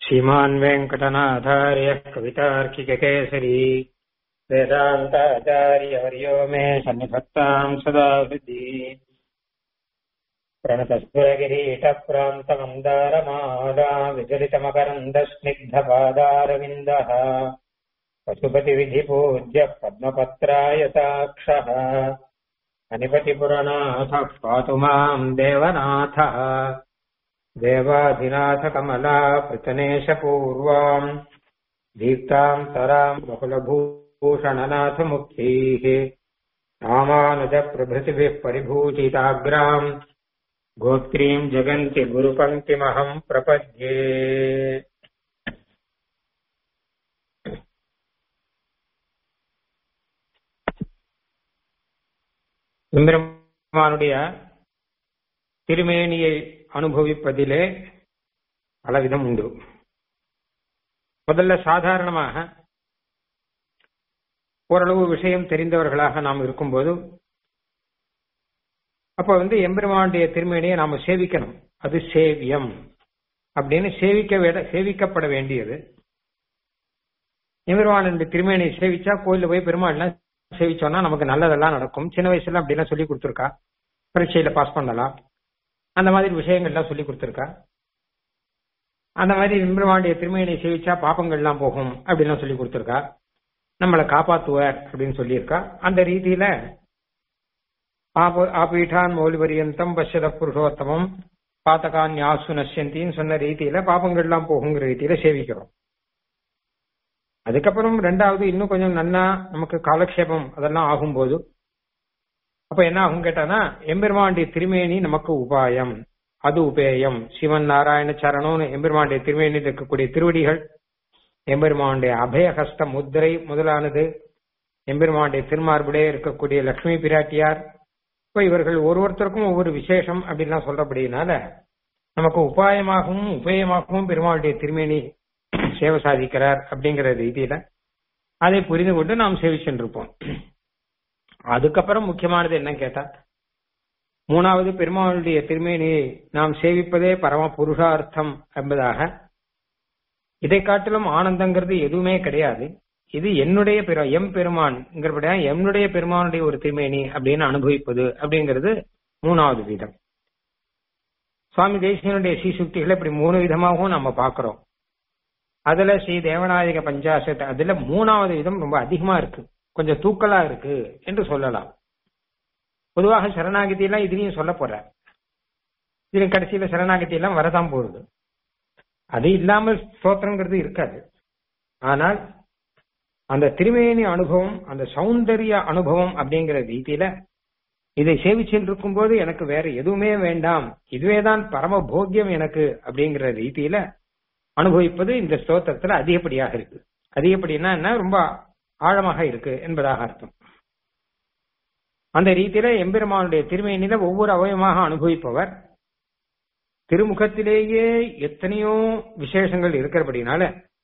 श्रीमान् वेङ्कटनाथार्यः कवितार्किककेसरी वेदान्ताचार्यवर्यो मे सन्निधत्ताम् सदा हृदि प्रणतस्फुरगिरीटप्रान्तमन्दारमाला विचलितमकरन्दस्निग्धपादारविन्दः पशुपतिविधिपूज्यः पद्मपत्रायताक्षः अनिपतिपुरनाथः पातु माम् देवनाथः देवाधिनाथकमला पृतनेशपूर्वाम् दीप्ताम् तराम् बहुलभूषणनाथमुख्यैः रामानुजप्रभृतिभिः परिभूषिताग्राम् गोत्रीम् जगन्ति गुरुपङ्क्तिमहम् प्रपद्ये எம்பெருமானுடைய திருமேனியை அனுபவிப்பதிலே பலவிதம் உண்டு முதல்ல சாதாரணமாக ஓரளவு விஷயம் தெரிந்தவர்களாக நாம் இருக்கும்போது அப்ப வந்து எம்பெருமானுடைய திருமேனியை நாம சேவிக்கணும் அது சேவியம் அப்படின்னு சேவிக்க வேட சேவிக்கப்பட வேண்டியது எம்பெருமானுடைய திருமேனியை சேவிச்சா கோயில்ல போய் பெருமாள்லாம் சேவிச்சோம்னா நமக்கு நல்லதெல்லாம் நடக்கும் சின்ன வயசுல அப்படிலாம் சொல்லி கொடுத்துருக்கா பரீட்சையில பாஸ் பண்ணலாம் அந்த மாதிரி விஷயங்கள்லாம் சொல்லி கொடுத்துருக்கா அந்த மாதிரி எம்பெருமானுடைய திருமேனியை சேவிச்சா பாப்பங்கள்லாம் போகும் அப்படின்லாம் சொல்லி கொடுத்துருக்கா நம்மளை காப்பாத்துவார் அப்படின்னு சொல்லியிருக்கா அந்த ரீதியில ஆபீட்டான் மௌலிபரியந்தம் பஷ்யத புருஷோத்தமம் பாத்தகான் யாசு நஷ்யந்தின்னு சொன்ன ரீதியில பாப்பங்கள்லாம் போகுங்கிற ரீதியில சேவிக்கிறோம் அதுக்கப்புறம் ரெண்டாவது இன்னும் கொஞ்சம் நன்னா நமக்கு காலக்ஷேபம் அதெல்லாம் ஆகும்போது அப்ப என்ன ஆகும் கேட்டானா எம்பெருமாண்டிய திருமேனி நமக்கு உபாயம் அது உபேயம் சிவன் நாராயண சரணம்னு எம்பெருமாண்டிய திருமேனியில் இருக்கக்கூடிய திருவடிகள் எம்பெருமானுடைய அபயஹஸ்த முத்திரை முதலானது எம்பெருமானுடைய திருமார்புடைய இருக்கக்கூடிய லட்சுமி பிராட்டியார் இப்ப இவர்கள் ஒருவருத்தருக்கும் ஒவ்வொரு விசேஷம் அப்படின்லாம் சொல்றபடினால நமக்கு உபாயமாகவும் உபயமாகவும் பெருமாளுடைய திருமேனி சேவை சாதிக்கிறார் அப்படிங்கிற ரீதியில அதை புரிந்து கொண்டு நாம் சேவிச்சுருப்போம் அதுக்கப்புறம் முக்கியமானது என்ன கேட்டா மூணாவது பெருமாளுடைய திருமேனியை நாம் சேவிப்பதே பரம புருஷார்த்தம் என்பதாக இதை காட்டிலும் ஆனந்தங்கிறது எதுவுமே கிடையாது இது என்னுடைய பெரு எம் பெருமான்ங்கிறபடியா என்னுடைய பெருமானுடைய ஒரு திருமேனி அப்படின்னு அனுபவிப்பது அப்படிங்கிறது மூணாவது விதம் சுவாமி தேசியனுடைய ஸ்ரீசுக்திகளை இப்படி மூணு விதமாகவும் நம்ம பாக்குறோம் அதுல ஸ்ரீ தேவநாயக பஞ்சாசத் அதுல மூணாவது விதம் ரொம்ப அதிகமா இருக்கு கொஞ்சம் தூக்கலா இருக்கு என்று சொல்லலாம் பொதுவாக சரணாகதி எல்லாம் இதுலயும் சொல்ல போற இது கடைசியில சரணாகதி எல்லாம் வரதான் போகுது அது இல்லாமல் ஸ்தோத்திரங்கிறது இருக்காது ஆனால் அந்த திருமேனி அனுபவம் அந்த சௌந்தரிய அனுபவம் அப்படிங்கிற ரீதியில இதை சேவிச்சுட்டு இருக்கும்போது எனக்கு வேற எதுவுமே வேண்டாம் இதுவேதான் பரம போக்கியம் எனக்கு அப்படிங்கிற ரீதியில அனுபவிப்பது இந்த ஸ்தோத்திரத்துல அதிகப்படியாக இருக்கு அதிகப்படினா என்ன ரொம்ப ஆழமாக இருக்கு என்பதாக அர்த்தம் அந்த ரீதியில எம்பெருமானுடைய திருமையினில ஒவ்வொரு அவயமாக அனுபவிப்பவர் திருமுகத்திலேயே எத்தனையோ விசேஷங்கள் இருக்கிறபடினால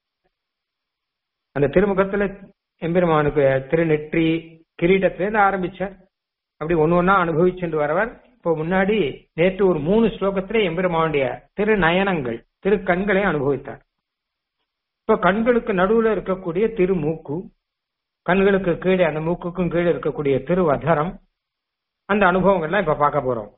அந்த திருமுகத்துல எம்பெருமானுக்கு திருநெற்றி கிரீட்டத்திலேருந்து ஆரம்பிச்சார் அப்படி ஒன்னு ஒன்னா அனுபவிச்சுட்டு வரவர் இப்போ முன்னாடி நேற்று ஒரு மூணு ஸ்லோகத்திலே எம்பெருமானுடைய திருநயனங்கள் திரு கண்களை அனுபவித்தார் இப்ப கண்களுக்கு நடுவுல இருக்கக்கூடிய திருமூக்கு கண்களுக்கு கீழே அந்த மூக்குக்கும் கீழே இருக்கக்கூடிய திருவதரம் அந்த அனுபவங்கள்லாம் இப்ப பார்க்க போறோம்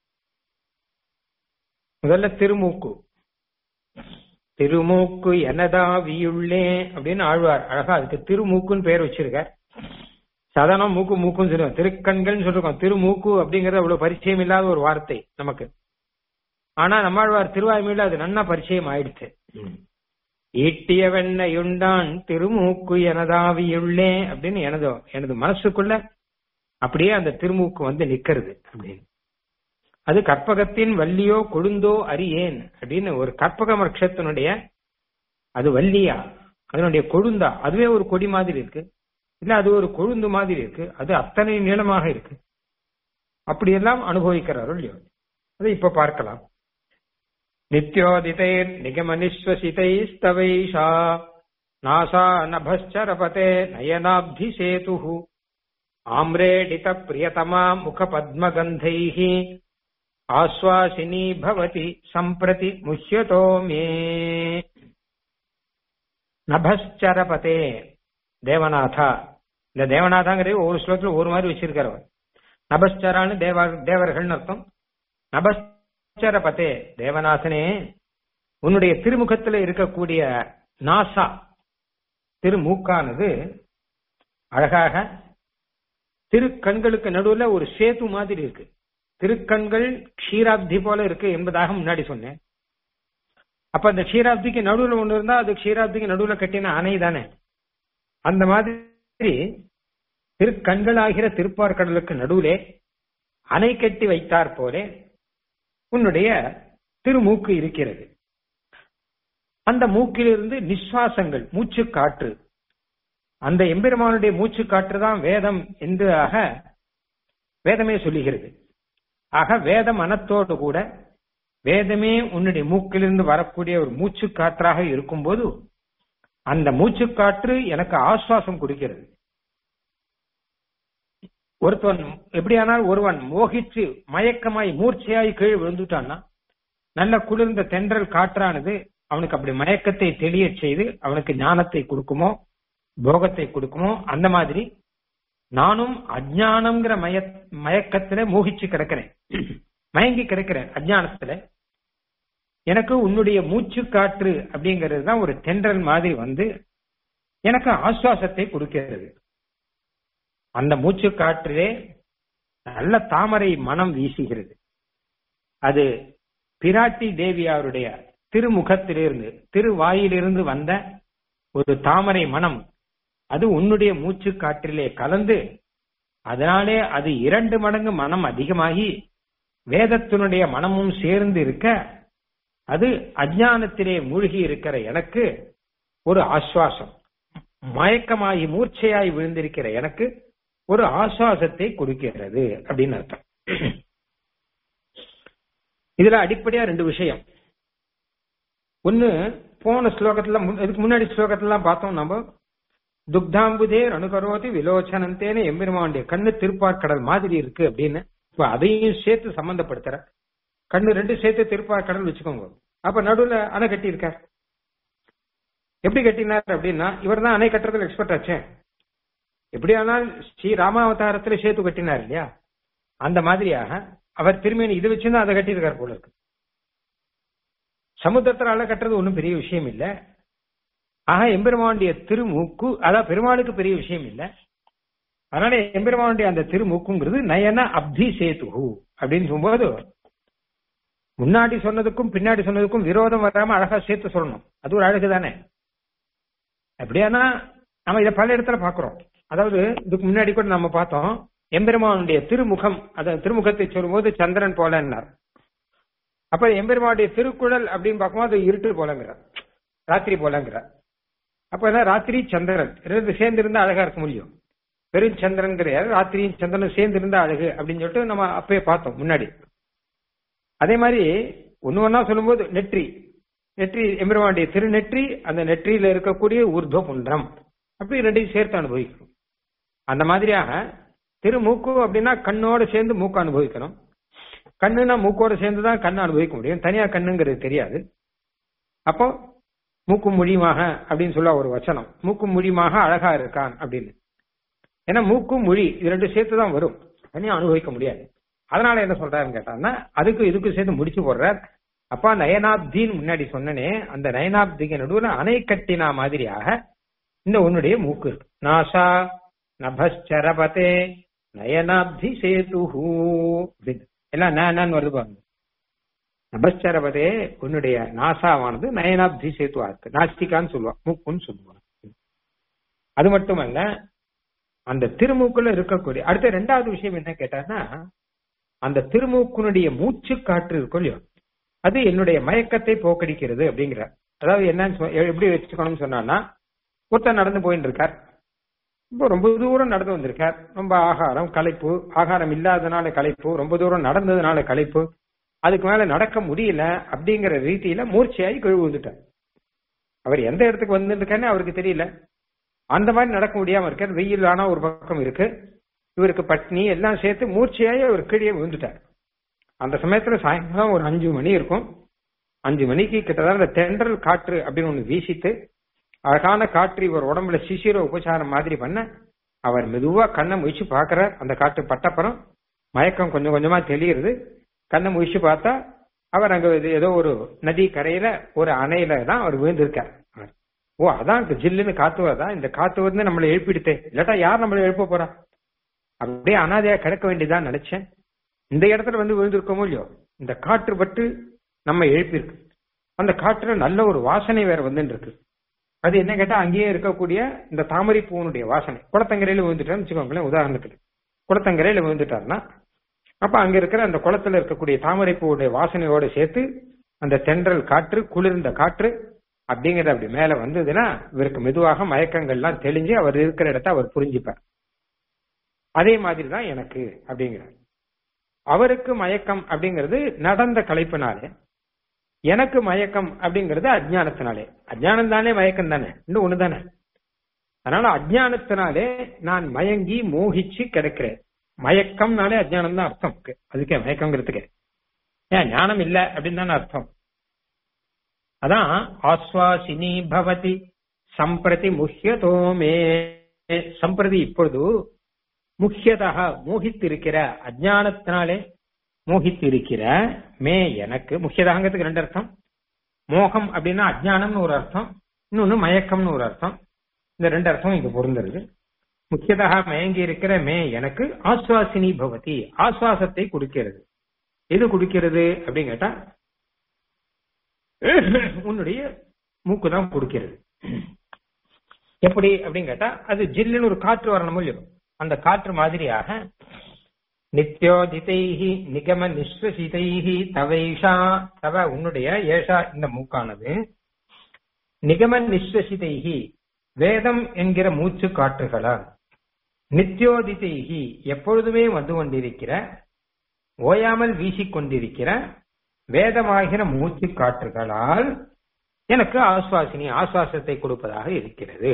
முதல்ல திருமூக்கு திருமூக்கு எனதாவியுள்ளே அப்படின்னு ஆழ்வார் அழகா அதுக்கு திருமூக்குன்னு பேர் வச்சிருக்கார் சாதாரண மூக்கு மூக்குன்னு சொல்லுவோம் திருக்கண்கள் சொல்லிருக்கோம் திருமூக்கு அப்படிங்கறது அவ்வளவு பரிச்சயம் இல்லாத ஒரு வார்த்தை நமக்கு ஆனா நம்மாழ்வார் திருவாய்மையில அது நன்னா பரிச்சயம் ஆயிடுச்சு ஈட்டிய வெண்ணையுண்டான் திருமூக்கு எனதாவியுள்ளே அப்படின்னு எனதோ எனது மனசுக்குள்ள அப்படியே அந்த திருமூக்கு வந்து நிக்கிறது அப்படின்னு அது கற்பகத்தின் வள்ளியோ கொழுந்தோ அறியேன் அப்படின்னு ஒரு கற்பக மரட்சத்தினுடைய அது வள்ளியா அதனுடைய கொழுந்தா அதுவே ஒரு கொடி மாதிரி இருக்கு இல்ல அது ஒரு கொழுந்து மாதிரி இருக்கு அது அத்தனை நீளமாக இருக்கு அப்படியெல்லாம் அனுபவிக்கிறாரோ இல்லையோ அதை இப்ப பார்க்கலாம் நித்யோதிதைர் நிகமனிஸ்வசிதைஸ்தவைஷா நாசா நபச்சரபதே நயனாப்திசேது ஆம்ரேடித பிரியதமா முக பத்மகந்தைः ஆஸ்வாசினி பவதி சம்பிரதி முஹ்யதோ மே நபஸ்சரபதே தேவநாதா இந்த தேவநாதாங்கிறது ஒவ்வொரு ஸ்லோகத்துல ஒரு மாதிரி வச்சிருக்காரு அவர் நபஸ்சரான்னு தேவ தேவர்கள்னு அர்த்தம் நபஸ்சரபதே தேவநாதனே உன்னுடைய திருமுகத்துல இருக்கக்கூடிய நாசா திருமூக்கானது அழகாக திருக்கண்களுக்கு நடுவுல ஒரு சேது மாதிரி இருக்கு திருக்கண்கள் க்ஷீராப்தி போல இருக்கு என்பதாக முன்னாடி சொன்னேன் அப்ப அந்த க்ஷீராப்திக்கு நடுவுல ஒண்ணு இருந்தா அது க்ஷீராப்திக்கு நடுவுல கட்டின அணை தானே அந்த மாதிரி திருக்கண்களாகிற திருப்பார்கடலுக்கு நடுவுலே அணை கட்டி வைத்தார் போலே உன்னுடைய திருமூக்கு இருக்கிறது அந்த மூக்கிலிருந்து நிஸ்வாசங்கள் மூச்சு காற்று அந்த எம்பெருமானுடைய மூச்சு காற்று தான் வேதம் என்று ஆக வேதமே சொல்லுகிறது ஆக வேத மனத்தோடு கூட வேதமே உன்னுடைய மூக்கிலிருந்து வரக்கூடிய ஒரு மூச்சு காற்றாக இருக்கும்போது அந்த மூச்சு காற்று எனக்கு ஆஸ்வாசம் கொடுக்கிறது ஒருத்தன் எப்படியானால் ஒருவன் மோகிச்சு மயக்கமாய் மூர்ச்சையாய் கீழே விழுந்துட்டான்னா நல்ல குளிர்ந்த தென்றல் காற்றானது அவனுக்கு அப்படி மயக்கத்தை தெளிய செய்து அவனுக்கு ஞானத்தை கொடுக்குமோ போகத்தை கொடுக்குமோ அந்த மாதிரி நானும் அஜானம்ங்கிற மய மயக்கத்துல மோகிச்சு கிடக்கிறேன் மயங்கி கிடக்கிறேன் அஜானத்துல எனக்கு உன்னுடைய மூச்சு காற்று அப்படிங்கிறது தான் ஒரு தென்றல் மாதிரி வந்து எனக்கு ஆசுவாசத்தை கொடுக்கிறது அந்த மூச்சு காற்றிலே நல்ல தாமரை மனம் வீசுகிறது அது பிராட்டி தேவியாருடைய திருமுகத்திலிருந்து திருவாயிலிருந்து வந்த ஒரு தாமரை மனம் அது உன்னுடைய மூச்சு காற்றிலே கலந்து அதனாலே அது இரண்டு மடங்கு மனம் அதிகமாகி வேதத்தினுடைய மனமும் சேர்ந்து இருக்க அது அஜானத்திலே மூழ்கி இருக்கிற எனக்கு ஒரு ஆஸ்வாசம் மயக்கமாகி மூர்ச்சையாய் விழுந்திருக்கிற எனக்கு ஒரு ஆசுவாசத்தை கொடுக்கிறது அப்படின்னு அர்த்தம் இதுல அடிப்படையா ரெண்டு விஷயம் ஒன்னு போன ஸ்லோகத்துல இதுக்கு முன்னாடி ஸ்லோகத்துல பார்த்தோம் நம்ம துக்தாம்புதே அணுகரோதி விலோச்சனந்தேன்னு எம்பெருமானுடைய கண்ணு திருப்பார்கடல் மாதிரி இருக்கு அப்படின்னு இப்ப அதையும் சேர்த்து சம்பந்தப்படுத்துற கண்ணு ரெண்டு சேர்த்து திருப்பார்கடல் வச்சுக்கோங்க அப்ப நடுவுல அணை கட்டி இருக்கார் எப்படி கட்டினார் அப்படின்னா இவர் தான் அணை கட்டுறதுல எக்ஸ்பர்ட் ஆச்சே எப்படியானால் ஸ்ரீ ராமாவதாரத்துல சேத்து கட்டினார் இல்லையா அந்த மாதிரியாக அவர் திரும்பி இது வச்சுதான் அதை கட்டியிருக்கார் போல இருக்கு சமுத்திரத்துல அலை கட்டுறது ஒன்றும் பெரிய விஷயம் இல்ல ஆக எம்பெருமானுடைய திருமூக்கு அதான் பெருமாளுக்கு பெரிய விஷயம் இல்ல அதனால எம்பெருமானுடைய அந்த திருமூக்குங்கிறது நயன அப்தி சேது அப்படின்னு சொல்லும்போது முன்னாடி சொன்னதுக்கும் பின்னாடி சொன்னதுக்கும் விரோதம் வராம அழகா சேர்த்து சொல்லணும் அது ஒரு அழகு தானே அப்படியானா நம்ம இதை பல இடத்துல பாக்குறோம் அதாவது இதுக்கு முன்னாடி கூட நம்ம பார்த்தோம் எம்பெருமானுடைய திருமுகம் அத திருமுகத்தை சொல்லும்போது சந்திரன் போலன்னார் அப்ப எம்பெருமானுடைய திருக்குழல் அப்படின்னு பார்க்கும்போது அது இருட்டு போலங்கிறார் ராத்திரி போலங்கிறார் அப்ப ராத்திரி சந்திரன் ரெண்டு சேர்ந்து இருந்தா அழகா இருக்க முடியும் வெறும் சந்திரன் கிடையாது ராத்திரியும் சந்திரன் சேர்ந்து இருந்தா அழகு அப்படின்னு சொல்லிட்டு நம்ம அப்பயே பார்த்தோம் முன்னாடி அதே மாதிரி ஒன்னு ஒன்னா சொல்லும்போது நெற்றி நெற்றி எம்பெருமானுடைய திருநெற்றி அந்த நெற்றியில இருக்கக்கூடிய ஊர்துவ புன்றம் அப்படி ரெண்டையும் சேர்த்து அனுபவிக்கணும் அந்த மாதிரியாக திருமூக்கு அப்படின்னா கண்ணோட சேர்ந்து மூக்கு அனுபவிக்கணும் கண்ணுனா மூக்கோட சேர்ந்து தான் கண்ணை அனுபவிக்க முடியும் தனியா கண்ணுங்கிறது தெரியாது அப்போ மூக்கு மொழியுமாக அப்படின்னு சொல்ல ஒரு வச்சனம் மூக்கு மொழியுமாக அழகா இருக்கான் அப்படின்னு ஏன்னா மூக்கும் மொழி இது ரெண்டு சேர்த்து தான் வரும் தனியா அனுபவிக்க முடியாது அதனால என்ன சொல்றாருன்னு கேட்டாங்கன்னா அதுக்கு இதுக்கு சேர்த்து முடிச்சு போடுறார் அப்பா நயனாப்தின்னு முன்னாடி சொன்னனே அந்த நயனாப்திக்கு நடுவுல அணை கட்டினா மாதிரியாக இந்த உன்னுடைய மூக்கு இருக்கு நாசா நபஸ்சரபதே நயனாப்தி சேது அப்படின்னு எல்லாம் நான் வருது பாருங்க நபஸ்சரபதே உன்னுடைய நாசாவானது நயனாப்தி சேத்துவா இருக்கு நாஸ்திகான்னு சொல்லுவான் மூக்குன்னு சொல்லுவான் அது மட்டுமல்ல அந்த திருமூக்குல இருக்கக்கூடிய அடுத்த ரெண்டாவது விஷயம் என்ன கேட்டான்னா அந்த திருமூக்குனுடைய மூச்சு காற்று இருக்கும் இல்லையோ அது என்னுடைய மயக்கத்தை போக்கடிக்கிறது அப்படிங்கிற அதாவது என்னன்னு எப்படி வச்சுக்கணும்னு சொன்னான்னா ஒருத்தர் நடந்து போயிட்டு இருக்கார் இப்போ ரொம்ப தூரம் நடந்து வந்திருக்கார் ரொம்ப ஆகாரம் களைப்பு ஆகாரம் இல்லாதனால களைப்பு ரொம்ப தூரம் நடந்ததுனால களைப்பு அதுக்கு மேல நடக்க முடியல அப்படிங்கிற ரீதியில மூர்ச்சையாகி கழுவு வந்துட்டார் அவர் எந்த இடத்துக்கு வந்துருக்காருன்னு அவருக்கு தெரியல அந்த மாதிரி நடக்க முடியாம இருக்கார் வெயில் ஆனா ஒரு பக்கம் இருக்கு இவருக்கு பட்னி எல்லாம் சேர்த்து மூர்ச்சையாகி அவர் கீழே விழுந்துட்டார் அந்த சமயத்துல சாயங்காலம் ஒரு அஞ்சு மணி இருக்கும் அஞ்சு மணிக்கு கிட்டத்தட்ட அந்த தென்றல் காற்று அப்படின்னு ஒண்ணு வீசித்து அழகான காற்று இவர் உடம்புல சிசிர உபசாரம் மாதிரி பண்ண அவர் மெதுவா கண்ணை முழிச்சு பாக்குறார் அந்த காற்று பட்டப்புறம் மயக்கம் கொஞ்சம் கொஞ்சமா தெளியுறது கண்ணை முழிச்சு பார்த்தா அவர் அங்க இது ஏதோ ஒரு நதி கரையில ஒரு அணையில தான் அவர் விழுந்திருக்கார் அவர். ஓ அதான் இந்த ஜில்லுன்னு காத்து வருதா இந்த காத்து வந்து நம்மளை எழுப்பிடுத்தே இல்லாட்டா யார் நம்மளை எழுப்ப போறா அப்படியே அனாதையா கிடக்க வேண்டியதான் நினைச்சேன் இந்த இடத்துல வந்து விழுந்திருக்கோமோ இல்லையோ இந்த காற்று பட்டு நம்ம எழுப்பியிருக்கு அந்த காற்றுல நல்ல ஒரு வாசனை வேற வந்துட்டு இருக்கு அது என்ன கேட்டா அங்கேயே இருக்கக்கூடிய இந்த தாமரை பூவனுடைய வாசனை குளத்தங்கரையில விழுந்துட்டான்னு வச்சுக்கோங்களேன் உதாரணத்துக்கு குளத்தங்கரையில விழுந்துட்டாருன்னா அப்ப அங்க இருக்கிற அந்த குளத்துல இருக்கக்கூடிய தாமரை பூவுடைய வாசனையோட சேர்த்து அந்த தென்றல் காற்று குளிர்ந்த காற்று அப்படிங்கறது அப்படி மேல வந்ததுன்னா இவருக்கு மெதுவாக மயக்கங்கள்லாம் தெளிஞ்சு அவர் இருக்கிற இடத்த அவர் புரிஞ்சுப்பார் அதே மாதிரி தான் எனக்கு அப்படிங்கிறார் அவருக்கு மயக்கம் அப்படிங்கிறது நடந்த கலைப்பினாலே எனக்கு மயக்கம் அப்படிங்கிறது அஜ்ஞானத்தினாலே அஜ்ஞானம் தானே மயக்கம் தானே இன்னும் ஒண்ணு தானே அதனால அஜ்ஞானத்தினாலே நான் மயங்கி மோகிச்சு கிடக்கிறேன் மயக்கம்னாலே அஜ்ஞானம் தான் அர்த்தம் அதுக்கே மயக்கங்கிறதுக்கு ஏன் ஞானம் இல்ல அப்படின்னு தானே அர்த்தம் அதான் ஆஸ்வாசினி பவதி சம்பிரதி முஹ்யதோமே சம்பிரதி இப்பொழுது முக்கியதாக மோகித்திருக்கிற அஜ்ஞானத்தினாலே மோகித்திருக்கிற மே எனக்கு முக்கியதாகங்கிறதுக்கு ரெண்டு அர்த்தம் மோகம் அப்படின்னா அஜ்ஞானம்னு ஒரு அர்த்தம் இன்னொன்னு மயக்கம்னு ஒரு அர்த்தம் இந்த ரெண்டு அர்த்தம் இங்க பொருந்துருது முக்கியதாக மயங்கி இருக்கிற மே எனக்கு ஆஸ்வாசினி பவதி ஆஸ்வாசத்தை கொடுக்கிறது எது கொடுக்கிறது அப்படின்னு கேட்டா உன்னுடைய மூக்கு தான் கொடுக்கிறது எப்படி அப்படின்னு கேட்டா அது ஜில்லுன்னு ஒரு காற்று வரணும் இல்லையோ அந்த காற்று மாதிரியாக நித்யோதிதைஹி நிகம நிஸ்வசிதைஹி தவைஷா தவ உன்னுடைய ஏஷா இந்த மூக்கானது நிகம நிஸ்வசிதைஹி வேதம் என்கிற மூச்சு காற்றுகளால் நித்யோதிதைஹி எப்பொழுதுமே வந்து கொண்டிருக்கிற ஓயாமல் வீசிக்கொண்டிருக்கிற வேதமாகிற மூச்சு காற்றுகளால் எனக்கு ஆஸ்வாசினி ஆஸ்வாசத்தை கொடுப்பதாக இருக்கிறது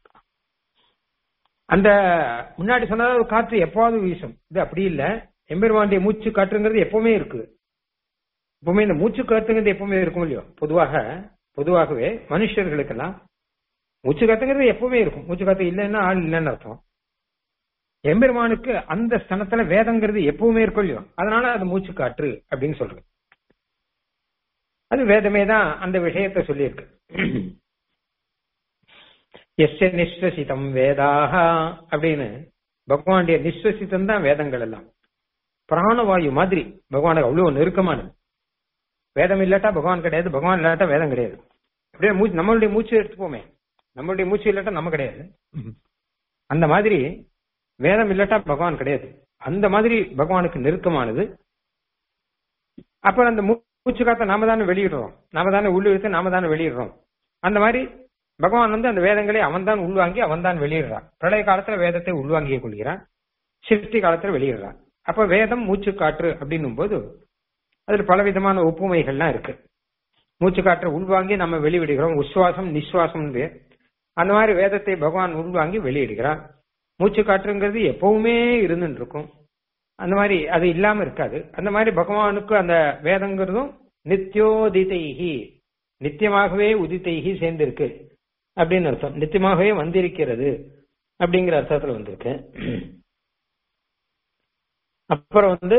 அந்த முன்னாடி சொன்னது ஒரு காற்று எப்போது வீசும் இது அப்படி இல்ல எம்பெருமாண்டிய மூச்சு காற்றுங்கிறது எப்பவுமே இருக்கு எப்பவுமே இந்த மூச்சு காற்றுங்கிறது எப்பவுமே இருக்கும் இல்லையோ பொதுவாக பொதுவாகவே மனுஷர்களுக்கெல்லாம் மூச்சு காத்துங்கிறது எப்பவுமே இருக்கும் மூச்சு காத்து இல்லைன்னா ஆள் இல்லைன்னு அர்த்தம் எம்பெருமானுக்கு அந்த ஸ்தனத்துல வேதங்கிறது எப்பவுமே இருக்கும் இல்லையோ அதனால அது மூச்சு காற்று அப்படின்னு சொல்றது அது வேதமே தான் அந்த விஷயத்த சொல்லியிருக்கு எஸ்ய நிஸ்வசிதம் வேதாக அப்படின்னு பகவானுடைய நிஸ்வசிதம் தான் வேதங்கள் எல்லாம் பிராணவாயு மாதிரி பகவானுக்கு அவ்வளவு நெருக்கமானது வேதம் இல்லாட்டா பகவான் கிடையாது பகவான் இல்லாட்டா வேதம் கிடையாது அப்படியே மூச்சு நம்மளுடைய மூச்சு எடுத்துப்போமே நம்மளுடைய மூச்சு இல்லாட்டா நம்ம கிடையாது அந்த மாதிரி வேதம் இல்லாட்டா பகவான் கிடையாது அந்த மாதிரி பகவானுக்கு நெருக்கமானது அப்புறம் அந்த மூச்சு காத்த நாம தானே வெளியிடுறோம் நாம தானே உள்ளிழுத்து நாம தானே வெளியிடுறோம் அந்த மாதிரி பகவான் வந்து அந்த வேதங்களை அவன் தான் உள்வாங்கி அவன் தான் வெளியிடுறான் பிரளய காலத்துல வேதத்தை உள்வாங்கிய கொள்கிறான் சிருஷ்டி காலத்துல வெளியிடுறான் அப்ப வேதம் மூச்சு காற்று அப்படின்னும் போது அதுல பலவிதமான ஒப்புமைகள்லாம் இருக்கு மூச்சு காற்றை உள்வாங்கி நம்ம வெளியிடுகிறோம் உஸ்வாசம் நிஸ்வாசம் அந்த மாதிரி வேதத்தை பகவான் உள்வாங்கி வெளியிடுகிறான் மூச்சு காற்றுங்கிறது எப்பவுமே இருந்துட்டு இருக்கும் அந்த மாதிரி அது இல்லாம இருக்காது அந்த மாதிரி பகவானுக்கு அந்த வேதங்கிறதும் நித்யோதிதைஹி நித்தியமாகவே உதித்தைஹி சேர்ந்திருக்கு அப்படின்னு அர்த்தம் நித்தியமாகவே வந்திருக்கிறது அப்படிங்கிற அர்த்தத்துல வந்திருக்கு அப்புறம் வந்து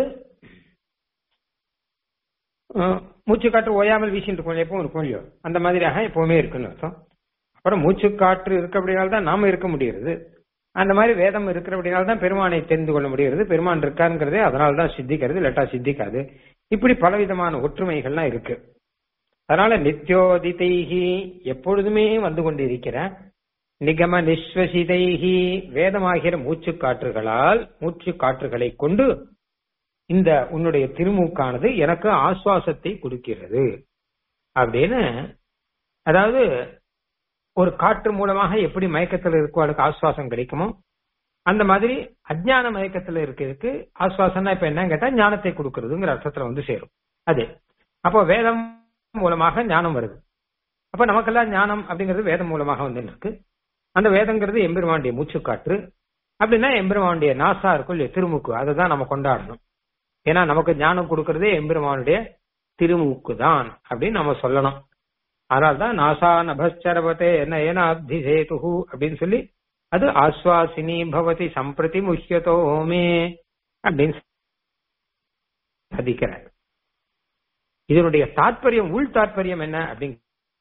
மூச்சு காற்று ஓயாமல் வீசிட்டு இருக்கும் எப்பவும் இருக்கும் இல்லையோ அந்த மாதிரியாக எப்பவுமே இருக்குன்னு அர்த்தம் அப்புறம் மூச்சு காற்று இருக்க அப்படினால்தான் நாம இருக்க முடிகிறது அந்த மாதிரி வேதம் இருக்கிறபடினால தான் பெருமானை தெரிந்து கொள்ள முடிகிறது பெருமான் இருக்காருங்கிறதே அதனால தான் சித்திக்கிறது இல்லாட்டா சித்திக்காது இப்படி பலவிதமான ஒற்றுமைகள்லாம் இருக்கு அதனால நித்யோதிதைஹி எப்பொழுதுமே வந்து கொண்டிருக்கிற நிகம நிஸ்வசிதைஹி வேதமாகிற மூச்சு காற்றுகளால் மூச்சு காற்றுகளை கொண்டு இந்த உன்னுடைய திருமூக்கானது எனக்கு ஆசுவாசத்தை கொடுக்கிறது அப்படின்னு அதாவது ஒரு காற்று மூலமாக எப்படி மயக்கத்தில் இருக்கோ அதுக்கு ஆசுவாசம் கிடைக்குமோ அந்த மாதிரி அஜ்ஞான மயக்கத்துல இருக்கிறதுக்கு ஆசுவாசம்னா இப்ப என்ன கேட்டா ஞானத்தை கொடுக்கறதுங்கிற அர்த்தத்துல வந்து சேரும் அது அப்போ வேதம் மூலமாக ஞானம் வருது அப்ப நமக்கெல்லாம் ஞானம் அப்படிங்கிறது வேதம் மூலமாக வந்து இருக்கு அந்த வேதங்கிறது எம்பெருமானுடைய மூச்சுக்காற்று அப்படின்னா எம்பெருமானுடைய நாசா இருக்கும் இல்லையா திருமுக்கு அதை தான் நம்ம கொண்டாடணும் ஏன்னா நமக்கு ஞானம் கொடுக்கறதே எம்பெருமானுடைய திருமுக்கு தான் அப்படின்னு நம்ம சொல்லணும் அதனால்தான் நாசா நபஸ்சரவத்தே நயனாப்தி சேது அப்படின்னு சொல்லி அது ஆஸ்வாசினி பவதி சம்பிரதி முஹ்யதோமே அப்படின்னு சாதிக்கிறார் இதனுடைய தாற்பயம் உள் தாற்பயம் என்ன அப்படின்னு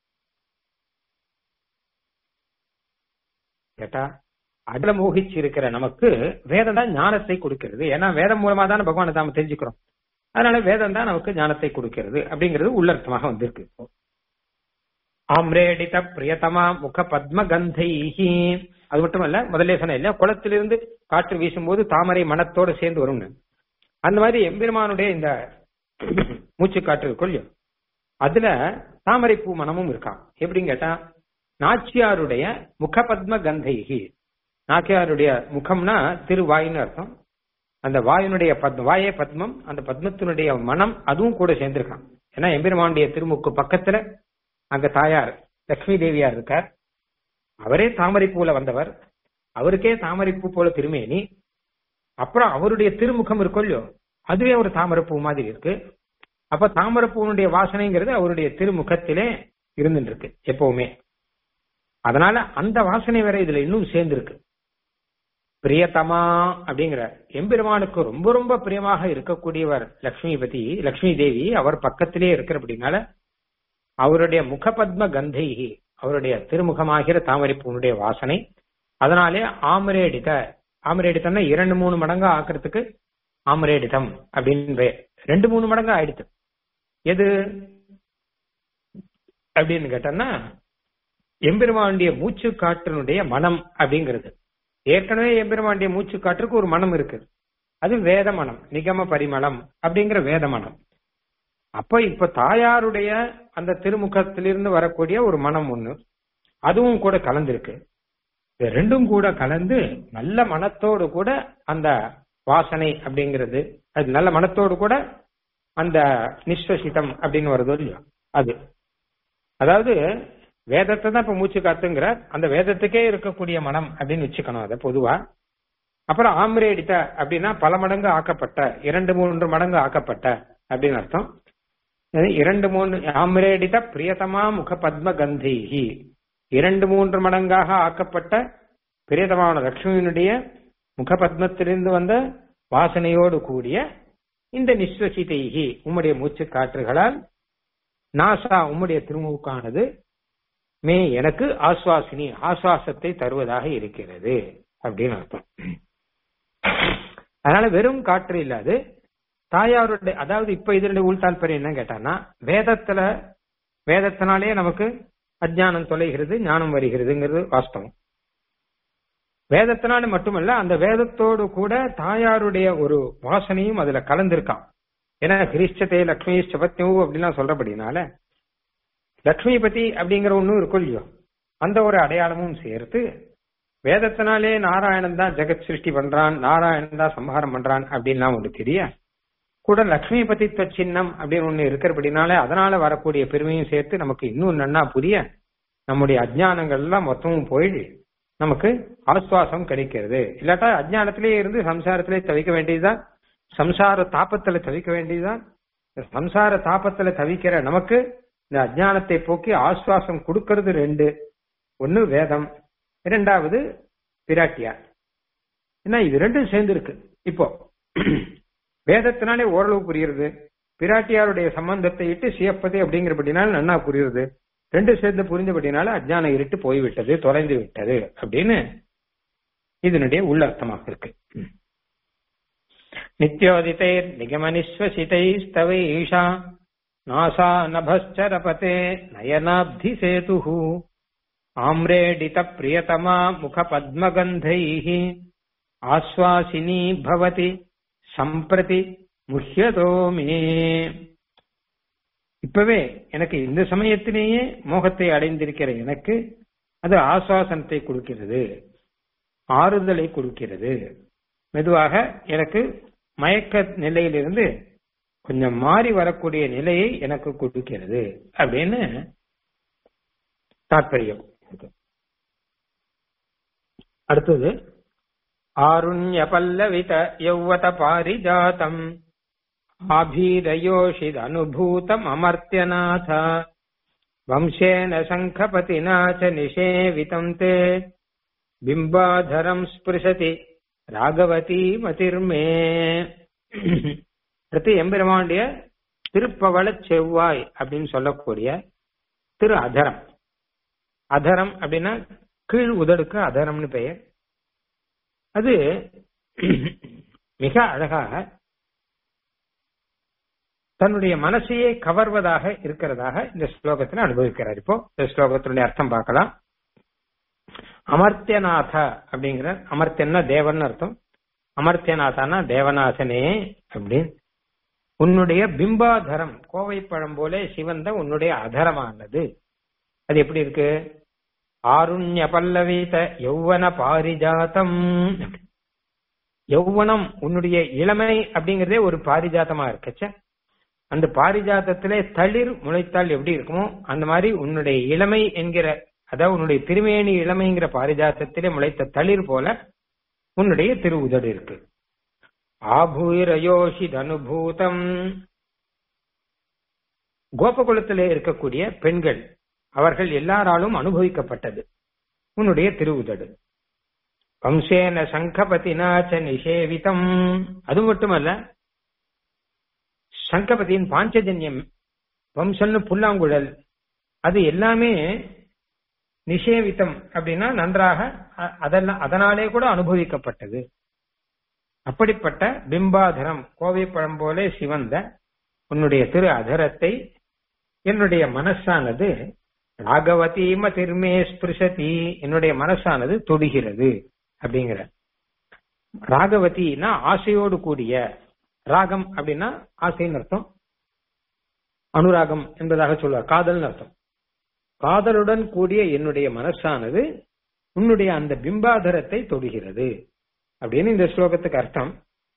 கேட்டா அதுல மோகிச்சு இருக்கிற நமக்கு வேதம் தான் ஞானத்தை கொடுக்கிறது ஏன்னா வேதம் மூலமா தானே பகவானை நாம தெரிஞ்சுக்கிறோம் அதனால வேதம் தான் நமக்கு ஞானத்தை கொடுக்கிறது அப்படிங்கிறது உள்ளர்த்தமாக வந்திருக்கு இப்போ ஆம்ரேடித பிரியதமா முக பத்ம கந்தைஹி அது மட்டுமல்ல முதல்ல சொன்ன இல்லையா குளத்திலிருந்து காற்று வீசும்போது தாமரை மனத்தோடு சேர்ந்து வரும்னு அந்த மாதிரி எம்பெருமானுடைய இந்த மூச்சு காற்று இருக்கும் இல்லையோ அதுல தாமரை பூ மனமும் இருக்கான் எப்படின்னு கேட்டா நாச்சியாருடைய முகபத்ம கந்தைகி நாச்சியாருடைய முகம்னா திருவாயின்னு அர்த்தம் அந்த வாயினுடைய பத்ம வாயே பத்மம் அந்த பத்மத்தினுடைய மனம் அதுவும் கூட சேர்ந்திருக்கான் ஏன்னா எம்பெருமானுடைய திருமுக்கு பக்கத்துல அங்க தாயார் லட்சுமி தேவியார் இருக்கார் அவரே தாமரைப்பூல வந்தவர் அவருக்கே தாமரைப்பூ போல திருமேனி அப்புறம் அவருடைய திருமுகம் இருக்கும் இல்லையோ அதுவே ஒரு தாமரைப்பூ மாதிரி இருக்கு அப்ப தாமரைப்பூனுடைய வாசனைங்கிறது அவருடைய திருமுகத்திலே இருந்துட்டு இருக்கு எப்பவுமே அதனால அந்த வாசனை வேற இதுல இன்னும் சேர்ந்திருக்கு பிரியதமா அப்படிங்கிற எம்பெருமானுக்கு ரொம்ப ரொம்ப பிரியமாக இருக்கக்கூடியவர் லக்ஷ்மி பதி லக்ஷ்மி தேவி அவர் பக்கத்திலே இருக்கிற அப்படின்னால அவருடைய முகபத்ம கந்தைகி அவருடைய திருமுகமாகிற தாமரைப்பூனுடைய வாசனை அதனாலே ஆமரேடித ஆமரேடிதம்னா இரண்டு மூணு மடங்கா ஆக்கிறதுக்கு ஆமரேடிதம் அப்படின்னு பேர் ரெண்டு மூணு மடங்கு ஆயிடுத்து எது அப்படின்னு கேட்டோம்னா எம்பெருமானுடைய மூச்சு காற்றினுடைய மனம் அப்படிங்கிறது ஏற்கனவே எம்பெருமானுடைய மூச்சு காற்றுக்கு ஒரு மனம் இருக்கு அது வேத மனம் நிகம பரிமளம் அப்படிங்கிற வேத மனம் அப்ப இப்ப தாயாருடைய அந்த திருமுகத்திலிருந்து வரக்கூடிய ஒரு மனம் ஒண்ணு அதுவும் கூட கலந்திருக்கு இது ரெண்டும் கூட கலந்து நல்ல மனத்தோடு கூட அந்த வாசனை அப்படிங்கிறது அது நல்ல மனத்தோடு கூட அந்த நிஸ்வசிதம் அப்படின்னு வருதோ இல்லையோ அது அதாவது வேதத்தை தான் இப்ப மூச்சு காத்துங்கிற அந்த வேதத்துக்கே இருக்கக்கூடிய மனம் அப்படின்னு வச்சுக்கணும் அதை பொதுவா அப்புறம் ஆம்ரேடித்த அப்படின்னா பல மடங்கு ஆக்கப்பட்ட இரண்டு மூன்று மடங்கு ஆக்கப்பட்ட அப்படின்னு அர்த்தம் இரண்டு மூன்று ஆம்ரேடித பிரியதமா முக பத்ம கந்தீகி இரண்டு மூன்று மடங்காக ஆக்கப்பட்ட பிரியதமான லட்சுமியினுடைய முகபத்மத்திலிருந்து வந்த வாசனையோடு கூடிய இந்த நிஸ்வசிதைகி உம்முடைய மூச்சு காற்றுகளால் நாசா உம்முடைய திருமுகானது மே எனக்கு ஆஸ்வாசினி ஆஸ்வாசத்தை தருவதாக இருக்கிறது அப்படின்னு அர்த்தம் அதனால வெறும் காற்று இல்லாது தாயாருடைய அதாவது இப்ப இதனுடைய உள்தால்பரியம் என்ன கேட்டான்னா வேதத்துல வேதத்தினாலே நமக்கு அஜானம் தொலைகிறது ஞானம் வருகிறதுங்கிறது வாஸ்தவம் வேதத்தினால மட்டுமல்ல அந்த வேதத்தோடு கூட தாயாருடைய ஒரு வாசனையும் அதுல கலந்திருக்கான் ஏன்னா கிரீஷ்டத்தை லக்ஷ்மி சபத்யு அப்படின்லாம் சொல்றபடினால லக்ஷ்மி பதி அப்படிங்கிற ஒன்னும் இருக்கும் இல்லையோ அந்த ஒரு அடையாளமும் சேர்த்து வேதத்தினாலே நாராயணன் தான் ஜெகத் சிருஷ்டி பண்றான் நாராயணன் தான் சம்ஹாரம் பண்றான் அப்படின்லாம் ஒன்று தெரிய கூட லக்ஷ்மி பதித்துவ சின்னம் அப்படின்னு ஒண்ணு இருக்கிறபடினால அதனால வரக்கூடிய பெருமையும் சேர்த்து நமக்கு இன்னும் நன்னா புரிய நம்முடைய அஜ்ஞானங்கள் எல்லாம் மொத்தமும் போயிடு நமக்கு ஆஸ்வாசம் கிடைக்கிறது இல்லாட்டா அஜ்ஞானத்திலே இருந்து சம்சாரத்திலே தவிக்க வேண்டியதுதான் சம்சார தாபத்துல தவிக்க வேண்டியதுதான் சம்சார தாபத்துல தவிக்கிற நமக்கு இந்த அஜ்ஞானத்தை போக்கி ஆஸ்வாசம் கொடுக்கறது ரெண்டு ஒன்னு வேதம் இரண்டாவது பிராட்டியார் ஏன்னா இது ரெண்டும் சேர்ந்து இருக்கு இப்போ வேதத்தினாலே ஓரளவு புரியுறது பிராட்டியாருடைய சம்பந்தத்தை இட்டு சியப்பது அப்படிங்கிறபடினால நன்னா புரியுறது ரெண்டு சேர்ந்து புரிஞ்சபடினால அஜ்ஞான இருட்டு போய்விட்டது தொலைந்து விட்டது அப்படின்னு இதனுடைய உள்ளர்த்தமாக இருக்கு நித்யோதிதைர் நிகமனிஸ்வசிதைஸ்தவை ஈஷா நாசா நபஸ்சரபதே நயனாப்தி சேது ஆம்ரேடித பிரியதமா முக பத்மகந்தைः ஆஸ்வாசினி பவதி சம்பிரதி முஹ்யதோ மே இப்பவே எனக்கு இந்த சமயத்திலேயே மோகத்தை அடைந்திருக்கிற எனக்கு அது ஆசுவாசனத்தை கொடுக்கிறது ஆறுதலை கொடுக்கிறது மெதுவாக எனக்கு மயக்க நிலையிலிருந்து கொஞ்சம் மாறி வரக்கூடிய நிலையை எனக்கு கொடுக்கிறது அப்படின்னு தாற்பயம் அடுத்தது ஆருண்ய பல்லவித யௌவத பாரிஜாதம் ஆபீரயோஷித் அனுபூதம் அமர்த்தியநாத வம்சேன சங்கபதினா ச நிஷேவிதம் தே பிம்பாதரம் ஸ்பிருஷதி ராகவதி மதிர்மே அடுத்து எம்பெருமானுடைய திருப்பவள செவ்வாய் அப்படின்னு சொல்லக்கூடிய திரு அதரம் அதரம் அப்படின்னா கீழ் உதடுக்கு அதரம்னு பெயர் அது மிக அழகாக தன்னுடைய மனசையே கவர்வதாக இருக்கிறதாக இந்த ஸ்லோகத்தில் அனுபவிக்கிறார் இப்போ இந்த ஸ்லோகத்தினுடைய அர்த்தம் பார்க்கலாம் அமர்த்தியநாத அப்படிங்கிற அமர்த்தியன்னா தேவன் அர்த்தம் அமர்த்தியநாதானா தேவநாசனே அப்படின்னு உன்னுடைய பிம்பாதரம் கோவை பழம் போல சிவந்த உன்னுடைய அதரமானது அது எப்படி இருக்கு ஆருண்ய பல்லவீத யௌவன பாரிஜாதம் யௌவனம் உன்னுடைய இளமை அப்படிங்கறதே ஒரு பாரிஜாத்தமா இருக்கச்ச அந்த பாரிஜாத்தத்திலே தளிர் முளைத்தால் எப்படி இருக்குமோ அந்த மாதிரி உன்னுடைய இளமை என்கிற அதாவது உன்னுடைய திருமேனி இளமைங்கிற பாரிஜாத்தத்திலே முளைத்த தளிர் போல உன்னுடைய திரு உதடு இருக்கு ஆபூரயோஷித் அனுபூதம் கோபகுலத்திலே இருக்கக்கூடிய பெண்கள் அவர்கள் எல்லாராலும் அனுபவிக்கப்பட்டது உன்னுடைய திருவுதடு வம்சேன சங்கபதினாச்ச நிஷேவிதம் அது மட்டுமல்ல சங்கபதியின் பாஞ்சஜன்யம் வம்சம்னு புல்லாங்குழல் அது எல்லாமே நிஷேவித்தம் அப்படின்னா நன்றாக அதெல்லாம் அதனாலே கூட அனுபவிக்கப்பட்டது அப்படிப்பட்ட பிம்பாதரம் கோவை பழம் போலே சிவந்த உன்னுடைய திரு அதரத்தை என்னுடைய மனசானது ராகவதீம திருமே ஸ்பிருஷதி என்னுடைய மனசானது தொடுகிறது அப்படிங்கிற ராகவதினா ஆசையோடு கூடிய ராகம் அப்படின்னா ஆசைன்னு அர்த்தம் அனுராகம் என்பதாக சொல்லுவார் காதல்னு அர்த்தம் காதலுடன் கூடிய என்னுடைய மனசானது உன்னுடைய அந்த பிம்பாதரத்தை தொடுகிறது அப்படின்னு இந்த ஸ்லோகத்துக்கு அர்த்தம்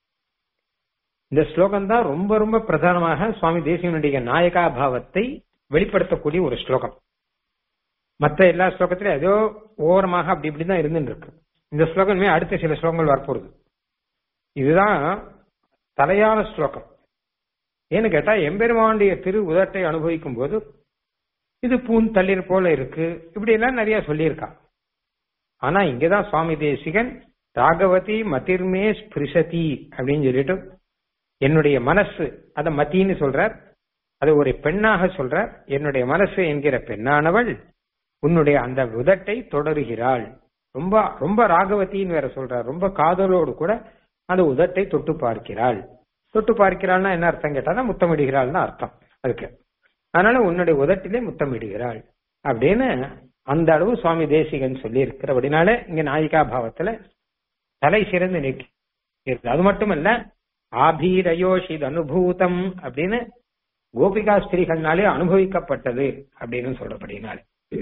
இந்த ஸ்லோகம் தான் ரொம்ப ரொம்ப பிரதானமாக சுவாமி தேசியனுடைய நாயகா பாவத்தை வெளிப்படுத்தக்கூடிய ஒரு ஸ்லோகம் மற்ற எல்லா ஸ்லோகத்திலும் ஏதோ ஓரமாக அப்படி இப்படி தான் இருந்துட்டு இருக்கு இந்த ஸ்லோகமே அடுத்த சில ஸ்லோகங்கள் வரப்போகுது இதுதான் தலையான ஸ்லோகம் ஏன்னு கேட்டா எம்பெருமானுடைய திரு உதட்டை அனுபவிக்கும் போது இது பூன் தளிர் போல இருக்கு இப்படி எல்லாம் நிறைய சொல்லியிருக்கா ஆனா இங்கதான் சுவாமி தேசிகன் ராகவதி மதிர்மே ஸ்பிரிசதி அப்படின்னு சொல்லிட்டு என்னுடைய மனசு அத மத்தின்னு சொல்றார் அது ஒரு பெண்ணாக சொல்றார் என்னுடைய மனசு என்கிற பெண்ணானவள் உன்னுடைய அந்த உதட்டை தொடருகிறாள் ரொம்ப ரொம்ப ராகவத்தின்னு வேற சொல்றார் ரொம்ப காதலோடு கூட அந்த உதட்டை தொட்டு பார்க்கிறாள் தொட்டு பார்க்கிறாள்னா என்ன அர்த்தம் கேட்டானா முத்தமிடுகிறாள்னு அர்த்தம் அதுக்கு அதனால உன்னுடைய உதட்டிலே முத்தமிடுகிறாள் அப்படின்னு அந்த அளவு சுவாமி தேசிகன் சொல்லி இருக்கிறபடினால இங்க நாயிகா பாவத்துல தலை சிறந்து நிற்கிறது அது மட்டுமல்ல ஆபீரயோஷித் அனுபூதம் அப்படின்னு கோபிகா ஸ்திரீகள்னாலே அனுபவிக்கப்பட்டது அப்படின்னு சொல்லப்படினாலே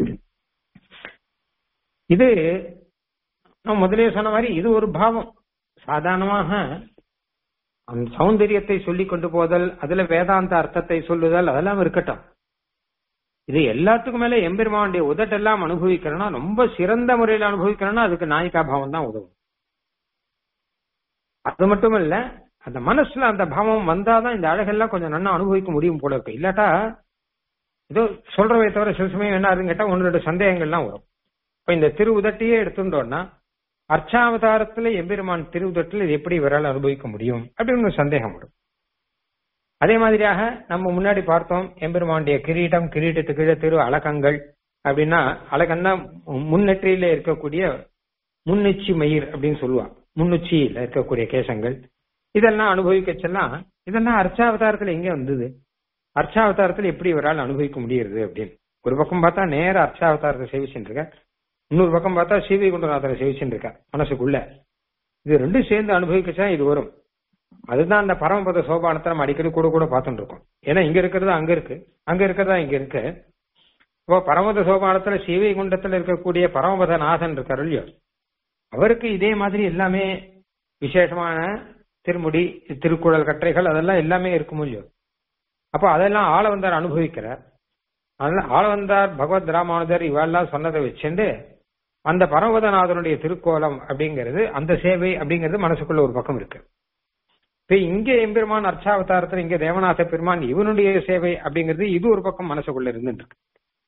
இது நான் முதலே சொன்ன மாதிரி இது ஒரு பாவம் சாதாரணமாக அந்த சௌந்தரியத்தை சொல்லி கொண்டு போதல் அதுல வேதாந்த அர்த்தத்தை சொல்லுதல் அதெல்லாம் இருக்கட்டும் இது எல்லாத்துக்கும் மேல எம்பெருமானுடைய உதட்டெல்லாம் அனுபவிக்கிறோம்னா ரொம்ப சிறந்த முறையில் அனுபவிக்கிறோம்னா அதுக்கு நாயிகா பாவம் தான் உதவும் அது மட்டும் இல்ல அந்த மனசுல அந்த பாவம் வந்தாதான் இந்த அழகெல்லாம் கொஞ்சம் நல்லா அனுபவிக்க முடியும் போல இருக்கு இல்லாட்டா ஏதோ சொல்றவை தவிர சில சமயம் என்ன ஆகுதுன்னு கேட்டா ஒன்னு ரெண்டு சந்தேகங்கள்லாம் வரும் இப்ப இந்த திரு உதட்டியே எடுத்துட்டோம்னா அர்ச்சாவதாரத்துல எம்பெருமான் திரு உதட்டில் இது எப்படி இவரால் அனுபவிக்க முடியும் அப்படின்னு ஒரு சந்தேகம் வரும் அதே மாதிரியாக நம்ம முன்னாடி பார்த்தோம் எம்பெருமானுடைய கிரீட்டம் கிரீட்டத்துக்கு கீழே திரு அலகங்கள் அப்படின்னா அலகன்னா முன்னெற்றியில இருக்கக்கூடிய முன்னுச்சி மயிர் அப்படின்னு சொல்லுவா முன்னுச்சியில இருக்கக்கூடிய கேசங்கள் இதெல்லாம் அனுபவிக்க செல்லாம் இதெல்லாம் அர்ச்சாவதாரத்துல எங்க வந்தது அர்ச்சாவதாரத்துல எப்படி இவரால் அனுபவிக்க முடியுது அப்படின்னு ஒரு பக்கம் பார்த்தா நேர அர்ச்சாவதாரத்தை சேவிச்சுட்டு இருக்க இன்னொரு பக்கம் பார்த்தா சீவை குண்டநாதரை சேவிச்சுட்டு இருக்கா மனசுக்குள்ள இது ரெண்டும் சேர்ந்து அனுபவிக்கச்சா இது வரும் அதுதான் அந்த பரமபத சோபானத்தை நம்ம அடிக்கடி கூட கூட பார்த்துட்டு இருக்கோம் ஏன்னா இங்க இருக்கிறது அங்க இருக்கு அங்க இருக்கிறதா இங்க இருக்கு இப்போ பரமபத சோபானத்துல சீவை குண்டத்துல இருக்கக்கூடிய பரமபத நாதன் இருக்காரு இல்லையோ அவருக்கு இதே மாதிரி எல்லாமே விசேஷமான திருமுடி திருக்குறள் கற்றைகள் அதெல்லாம் எல்லாமே இருக்கும் இல்லையோ அப்போ அதெல்லாம் ஆளவந்தார் அனுபவிக்கிறார் அதனால ஆளவந்தார் பகவத் ராமானுஜர் இவெல்லாம் சொன்னதை வச்சுட்டு அந்த பரமபதநாதனுடைய திருக்கோலம் அப்படிங்கிறது அந்த சேவை அப்படிங்கிறது மனசுக்குள்ள ஒரு பக்கம் இருக்கு இப்ப இங்க எம்பெருமான் அர்ச்சாவதாரத்தில் இங்க தேவநாத பெருமான் இவனுடைய சேவை அப்படிங்கிறது இது ஒரு பக்கம் மனசுக்குள்ள இருந்துட்டு இருக்கு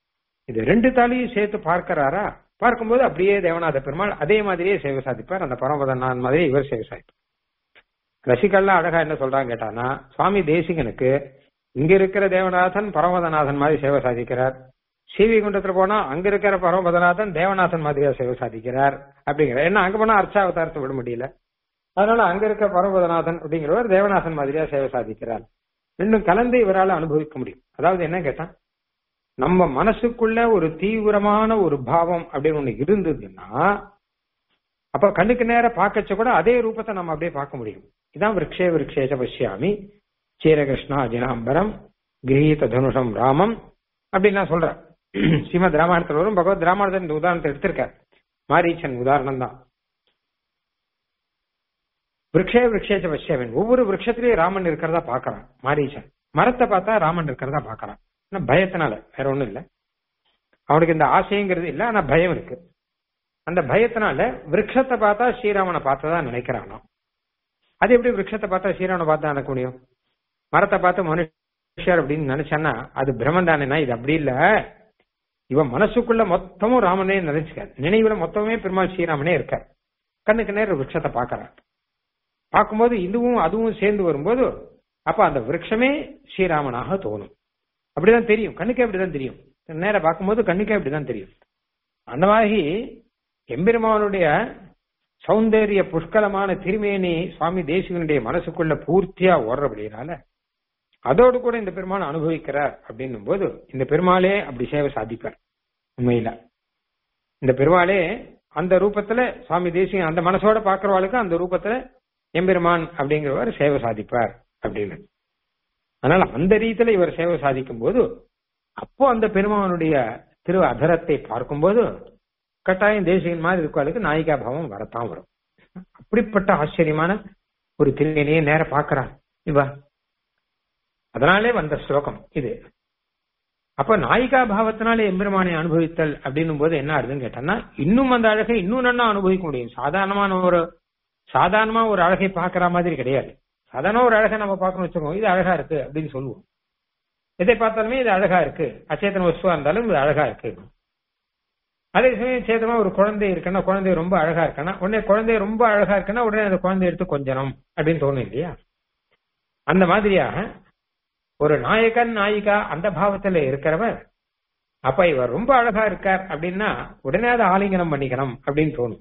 இது ரெண்டு தாலையும் சேர்த்து பார்க்கிறாரா பார்க்கும்போது அப்படியே தேவநாத பெருமாள் அதே மாதிரியே சேவை சாதிப்பார் அந்த பரமபதநாதன் மாதிரி இவர் சேவை சாதிப்பார் ரசிகள்லாம் அழகா என்ன சொல்றாங்க கேட்டானா சுவாமி தேசிகனுக்கு இங்க இருக்கிற தேவநாதன் பரமபதநாதன் மாதிரி சேவை சாதிக்கிறார் சிவி குண்டத்துல போனா அங்க இருக்கிற பரமபதநாதன் தேவநாதன் மாதிரியா சேவை சாதிக்கிறார் அப்படிங்கிற ஏன்னா அங்க போனா அர்ச்சாவதாரத்தை விட முடியல அதனால அங்க இருக்க பரமபதநாதன் அப்படிங்கிறவர் தேவநாதன் மாதிரியா சேவை சாதிக்கிறார் ரெண்டும் கலந்து இவரால் அனுபவிக்க முடியும் அதாவது என்ன கேட்டா நம்ம மனசுக்குள்ள ஒரு தீவிரமான ஒரு பாவம் அப்படின்னு ஒண்ணு இருந்ததுன்னா அப்ப கண்ணுக்கு நேர பார்க்கச்ச கூட அதே ரூபத்தை நம்ம அப்படியே பார்க்க முடியும் இதான் விரக்ஷே விரக்ஷேச்ச பஷ்யாமி சீரகிருஷ்ணா அஜினாம்பரம் கிரகீத தனுஷம் ராமம் அப்படின்னு நான் சொல்றேன் ஸ்ரீமத் ராமாயணத்தில் வரும் பகவத் ராமாயணத்தின் இந்த உதாரணத்தை எடுத்திருக்கார் மாரீச்சன் உதாரணம் தான் விரக்ஷே விரக்ஷேச்ச பஷ்யாமின் ஒவ்வொரு விரக்ஷத்திலேயும் ராமன் இருக்கிறதா பாக்குறான் மாரீச்சன் மரத்தை பார்த்தா ராமன் இருக்கிறதா பாக்குறான் ஆனா பயத்தினால வேற ஒண்ணும் இல்ல அவனுக்கு இந்த ஆசைங்கிறது இல்ல ஆனா பயம் இருக்கு அந்த பயத்தினால விரக்ஷத்தை பார்த்தா ஸ்ரீராமனை பார்த்ததா நினைக்கிறானோ அது எப்படி விரக்ஷத்தை பார்த்தா ஸ்ரீராமனை பார்த்தா நினைக்க முடியும் மரத்தை பார்த்து மனுஷர் அப்படின்னு நினைச்சான்னா அது பிரம்மன் தானேனா இது அப்படி இல்ல இவன் மனசுக்குள்ள மொத்தமும் ராமனே நினைச்சுக்காரு நினைவுல மொத்தமே பெருமாள் ஸ்ரீராமனே இருக்கார் கண்ணுக்கு நேரம் விரக்ஷத்தை பாக்குறான் பார்க்கும்போது இதுவும் அதுவும் சேர்ந்து வரும்போது அப்ப அந்த விரக்ஷமே ஸ்ரீராமனாக தோணும் அப்படிதான் தெரியும் கண்ணுக்கே அப்படிதான் தெரியும் நேர பார்க்கும்போது கண்ணுக்கே அப்படிதான் தெரியும் அந்த மாதிரி எம்பெருமானுடைய சௌந்தரிய புஷ்கலமான திருமேனி சுவாமி தேசிகனுடைய மனசுக்குள்ள பூர்த்தியா ஓடுறபடினால அதோடு கூட இந்த பெருமான் அனுபவிக்கிறார் அப்படின்னும் போது இந்த பெருமாளே அப்படி சேவை சாதிப்பார் உண்மையில இந்த பெருமாளே அந்த ரூபத்துல சுவாமி தேசிகன் அந்த மனசோட பாக்குறவாளுக்கு அந்த ரூபத்துல எம்பெருமான் அப்படிங்கிறவர் சேவை சாதிப்பார் அப்படின்னு அதனால அந்த ரீதியில இவர் சேவை சாதிக்கும் போது அப்போ அந்த பெருமானுடைய திரு அதரத்தை பார்க்கும்போது கட்டாயம் தேசிகன் மாதிரி இருக்கவாளுக்கு நாயிகா பாவம் வரத்தான் வரும் அப்படிப்பட்ட ஆச்சரியமான ஒரு திருநெறியை நேர பாக்குறான் இவா அதனாலே வந்த ஸ்லோகம் இது அப்ப நாயிகா பாவத்தினாலே எம்பெருமானை அனுபவித்தல் அப்படின்னும் போது என்ன ஆகுதுன்னு கேட்டோம்னா இன்னும் அந்த அழகை இன்னும் நல்லா அனுபவிக்க முடியும் சாதாரணமான ஒரு சாதாரணமா ஒரு அழகை பாக்குற மாதிரி கிடையாது சாதாரண ஒரு அழகை நம்ம பார்க்கணும் வச்சுக்கோங்க இது அழகா இருக்கு அப்படின்னு சொல்லுவோம் எதை பார்த்தாலுமே இது அழகா இருக்கு அச்சேதன வசுவா இருந்தாலும் இது அழகா இருக்கு அதே சமயம் சேதமா ஒரு குழந்தை இருக்குன்னா குழந்தை ரொம்ப அழகா இருக்குன்னா உடனே குழந்தை ரொம்ப அழகா இருக்குன்னா உடனே அந்த குழந்தை எடுத்து கொஞ்சணும் அப்படின்னு தோணும் இல்லையா அந்த மாதிரியாக ஒரு நாயகன் நாயிகா அந்த பாவத்துல இருக்கிறவர் அப்ப இவர் ரொம்ப அழகா இருக்கார் அப்படின்னா உடனே அதை ஆலிங்கனம் பண்ணிக்கணும் அப்படின்னு தோணும்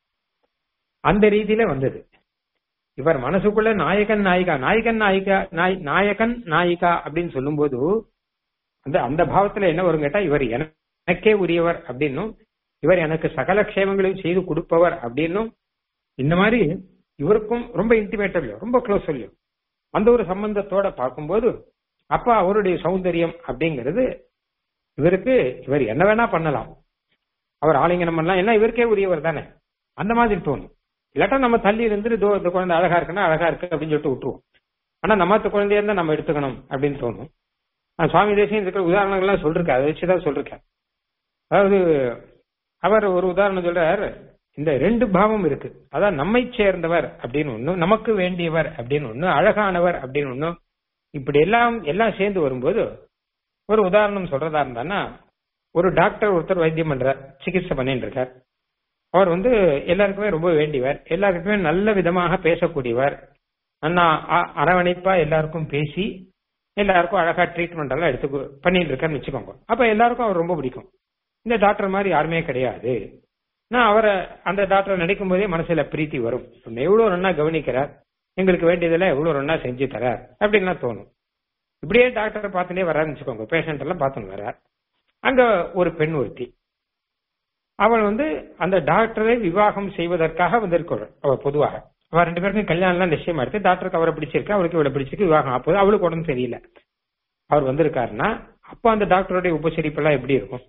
அந்த ரீதியில வந்தது இவர் மனசுக்குள்ள நாயகன் நாயிகா நாயகன் நாயிகா நாயகன் நாயிகா அப்படின்னு சொல்லும்போது அந்த அந்த பாவத்துல என்ன வரும் கேட்டா இவர் எனக்கே உரியவர் அப்படின்னும் இவர் எனக்கு சகல க்ஷேமங்களையும் செய்து கொடுப்பவர் அப்படின்னும் இந்த மாதிரி இவருக்கும் ரொம்ப இன்டிமேட் இல்லையோ ரொம்ப க்ளோஸ் இல்லையோ அந்த ஒரு சம்பந்தத்தோட பார்க்கும்போது அப்ப அவருடைய சௌந்தரியம் அப்படிங்கிறது இவருக்கு இவர் என்ன வேணா பண்ணலாம் அவர் ஆலிங்கனம் பண்ணலாம் ஏன்னா இவருக்கே உரியவர் தானே அந்த மாதிரி தோணும் இல்லாட்டா நம்ம தள்ளி இருந்து இதோ இந்த குழந்தை அழகா இருக்குன்னா அழகா இருக்கு அப்படின்னு சொல்லிட்டு விட்டுருவோம் ஆனா நம்ம குழந்தைய இருந்தா நம்ம எடுத்துக்கணும் அப்படின்னு தோணும் நான் சுவாமி தேசியம் இருக்கிற உதாரணங்கள்லாம் சொல்லிருக்கேன் அதை வச்சுதான் சொல்லிருக்கேன் அதாவது அவர் ஒரு உதாரணம் சொல்றார் இந்த ரெண்டு பாவம் இருக்கு அதான் நம்மை சேர்ந்தவர் அப்படின்னு ஒண்ணு நமக்கு வேண்டியவர் அப்படின்னு ஒண்ணு அழகானவர் அப்படின்னு ஒண்ணு இப்படி எல்லாம் எல்லாம் சேர்ந்து வரும்போது ஒரு உதாரணம் சொல்றதா இருந்தான்னா ஒரு டாக்டர் ஒருத்தர் வைத்தியம் பண்றார் சிகிச்சை பண்ணிட்டு இருக்கார் அவர் வந்து எல்லாருக்குமே ரொம்ப வேண்டியவர் எல்லாருக்குமே நல்ல விதமாக பேசக்கூடியவர் அண்ணா அரவணைப்பா எல்லாருக்கும் பேசி எல்லாருக்கும் அழகா ட்ரீட்மெண்ட் எல்லாம் எடுத்து பண்ணிட்டு இருக்காருன்னு வச்சுக்கோங்க அப்ப எல்லாருக்கும் அவர் ரொம்ப பிடிக்கும் இந்த டாக்டர் மாதிரி யாருமே கிடையாது நான் அவரை அந்த டாக்டர் நினைக்கும் போதே மனசுல பிரீத்தி வரும் எவ்வளவு நன்னா கவனிக்கிறார் எங்களுக்கு வேண்டியதெல்லாம் எவ்வளவு நன்னா செஞ்சு தரார் அப்படின்லாம் தோணும் இப்படியே டாக்டர் பார்த்துட்டே வர்றாருன்னு வச்சுக்கோங்க பேஷண்ட் எல்லாம் பார்த்துன்னு வர்றார் அங்க ஒரு பெண் ஒருத்தி அவள் வந்து அந்த டாக்டரை விவாகம் செய்வதற்காக வந்திருக்கிறாள் அவள் பொதுவாக அவ ரெண்டு பேருக்கும் கல்யாணம் எல்லாம் நிச்சயமா எடுத்து டாக்டருக்கு அவரை பிடிச்சிருக்கு அவருக்கு இவ்வளவு பிடிச்சிருக்கு விவாகம் அப்போது அவளுக்கு உடம்பு தெரியல அவர் வந்திருக்காருன்னா அப்ப அந்த டாக்டருடைய உபசரிப்பு எல்லாம் எப்படி இருக்கும்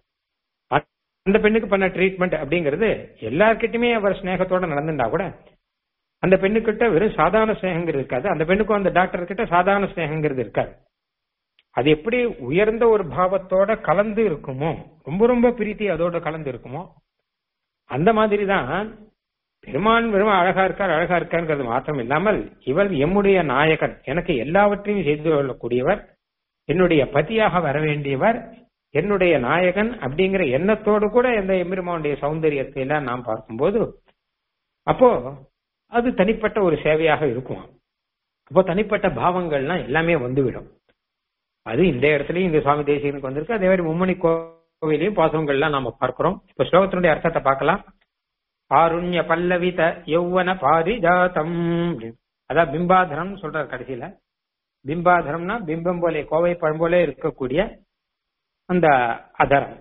அந்த பெண்ணுக்கு பண்ண ட்ரீட்மெண்ட் அப்படிங்கிறது எல்லார்கிட்டயுமே அவர் ஸ்நேகத்தோட நடந்துட்டா கூட அந்த பெண்ணுக்கிட்ட வெறும் சாதாரண ஸ்நேகங்கிறது இருக்காது அந்த பெண்ணுக்கும் அந்த டாக்டர் கிட்ட சாதாரண ஸ்நேகங்கிறது இருக்காது அது எப்படி உயர்ந்த ஒரு பாவத்தோட கலந்து இருக்குமோ ரொம்ப ரொம்ப பிரீத்தி அதோட கலந்து இருக்குமோ அந்த மாதிரி தான் பெருமான் வெறும் அழகா இருக்கார் அழகா இருக்காருங்கிறது மாத்திரம் இல்லாமல் இவர் எம்முடைய நாயகன் எனக்கு எல்லாவற்றையும் செய்து கொள்ளக்கூடியவர் என்னுடைய பதியாக வர வேண்டியவர் என்னுடைய நாயகன் அப்படிங்கிற எண்ணத்தோடு கூட இந்த எம்பெருமானுடைய சௌந்தரியத்தை எல்லாம் நாம் பார்க்கும்போது அப்போ அது தனிப்பட்ட ஒரு சேவையாக இருக்கும் அப்போ தனிப்பட்ட பாவங்கள்லாம் எல்லாமே வந்துவிடும் அது இந்த இடத்துலயும் இந்த சுவாமி தேசிகனுக்கு வந்திருக்கு அதே மாதிரி மும்மணி கோவிலையும் பாசங்கள்லாம் நாம பார்க்கிறோம் இப்ப ஸ்லோகத்தினுடைய அர்த்தத்தை பார்க்கலாம் ஆருண்ய பல்லவித யௌவன பாரிஜாதம் அதான் பிம்பாதரம் சொல்றார் கடைசியில பிம்பாதரம்னா பிம்பம் போலே கோவை பழம் போல இருக்கக்கூடிய அந்த அதரம்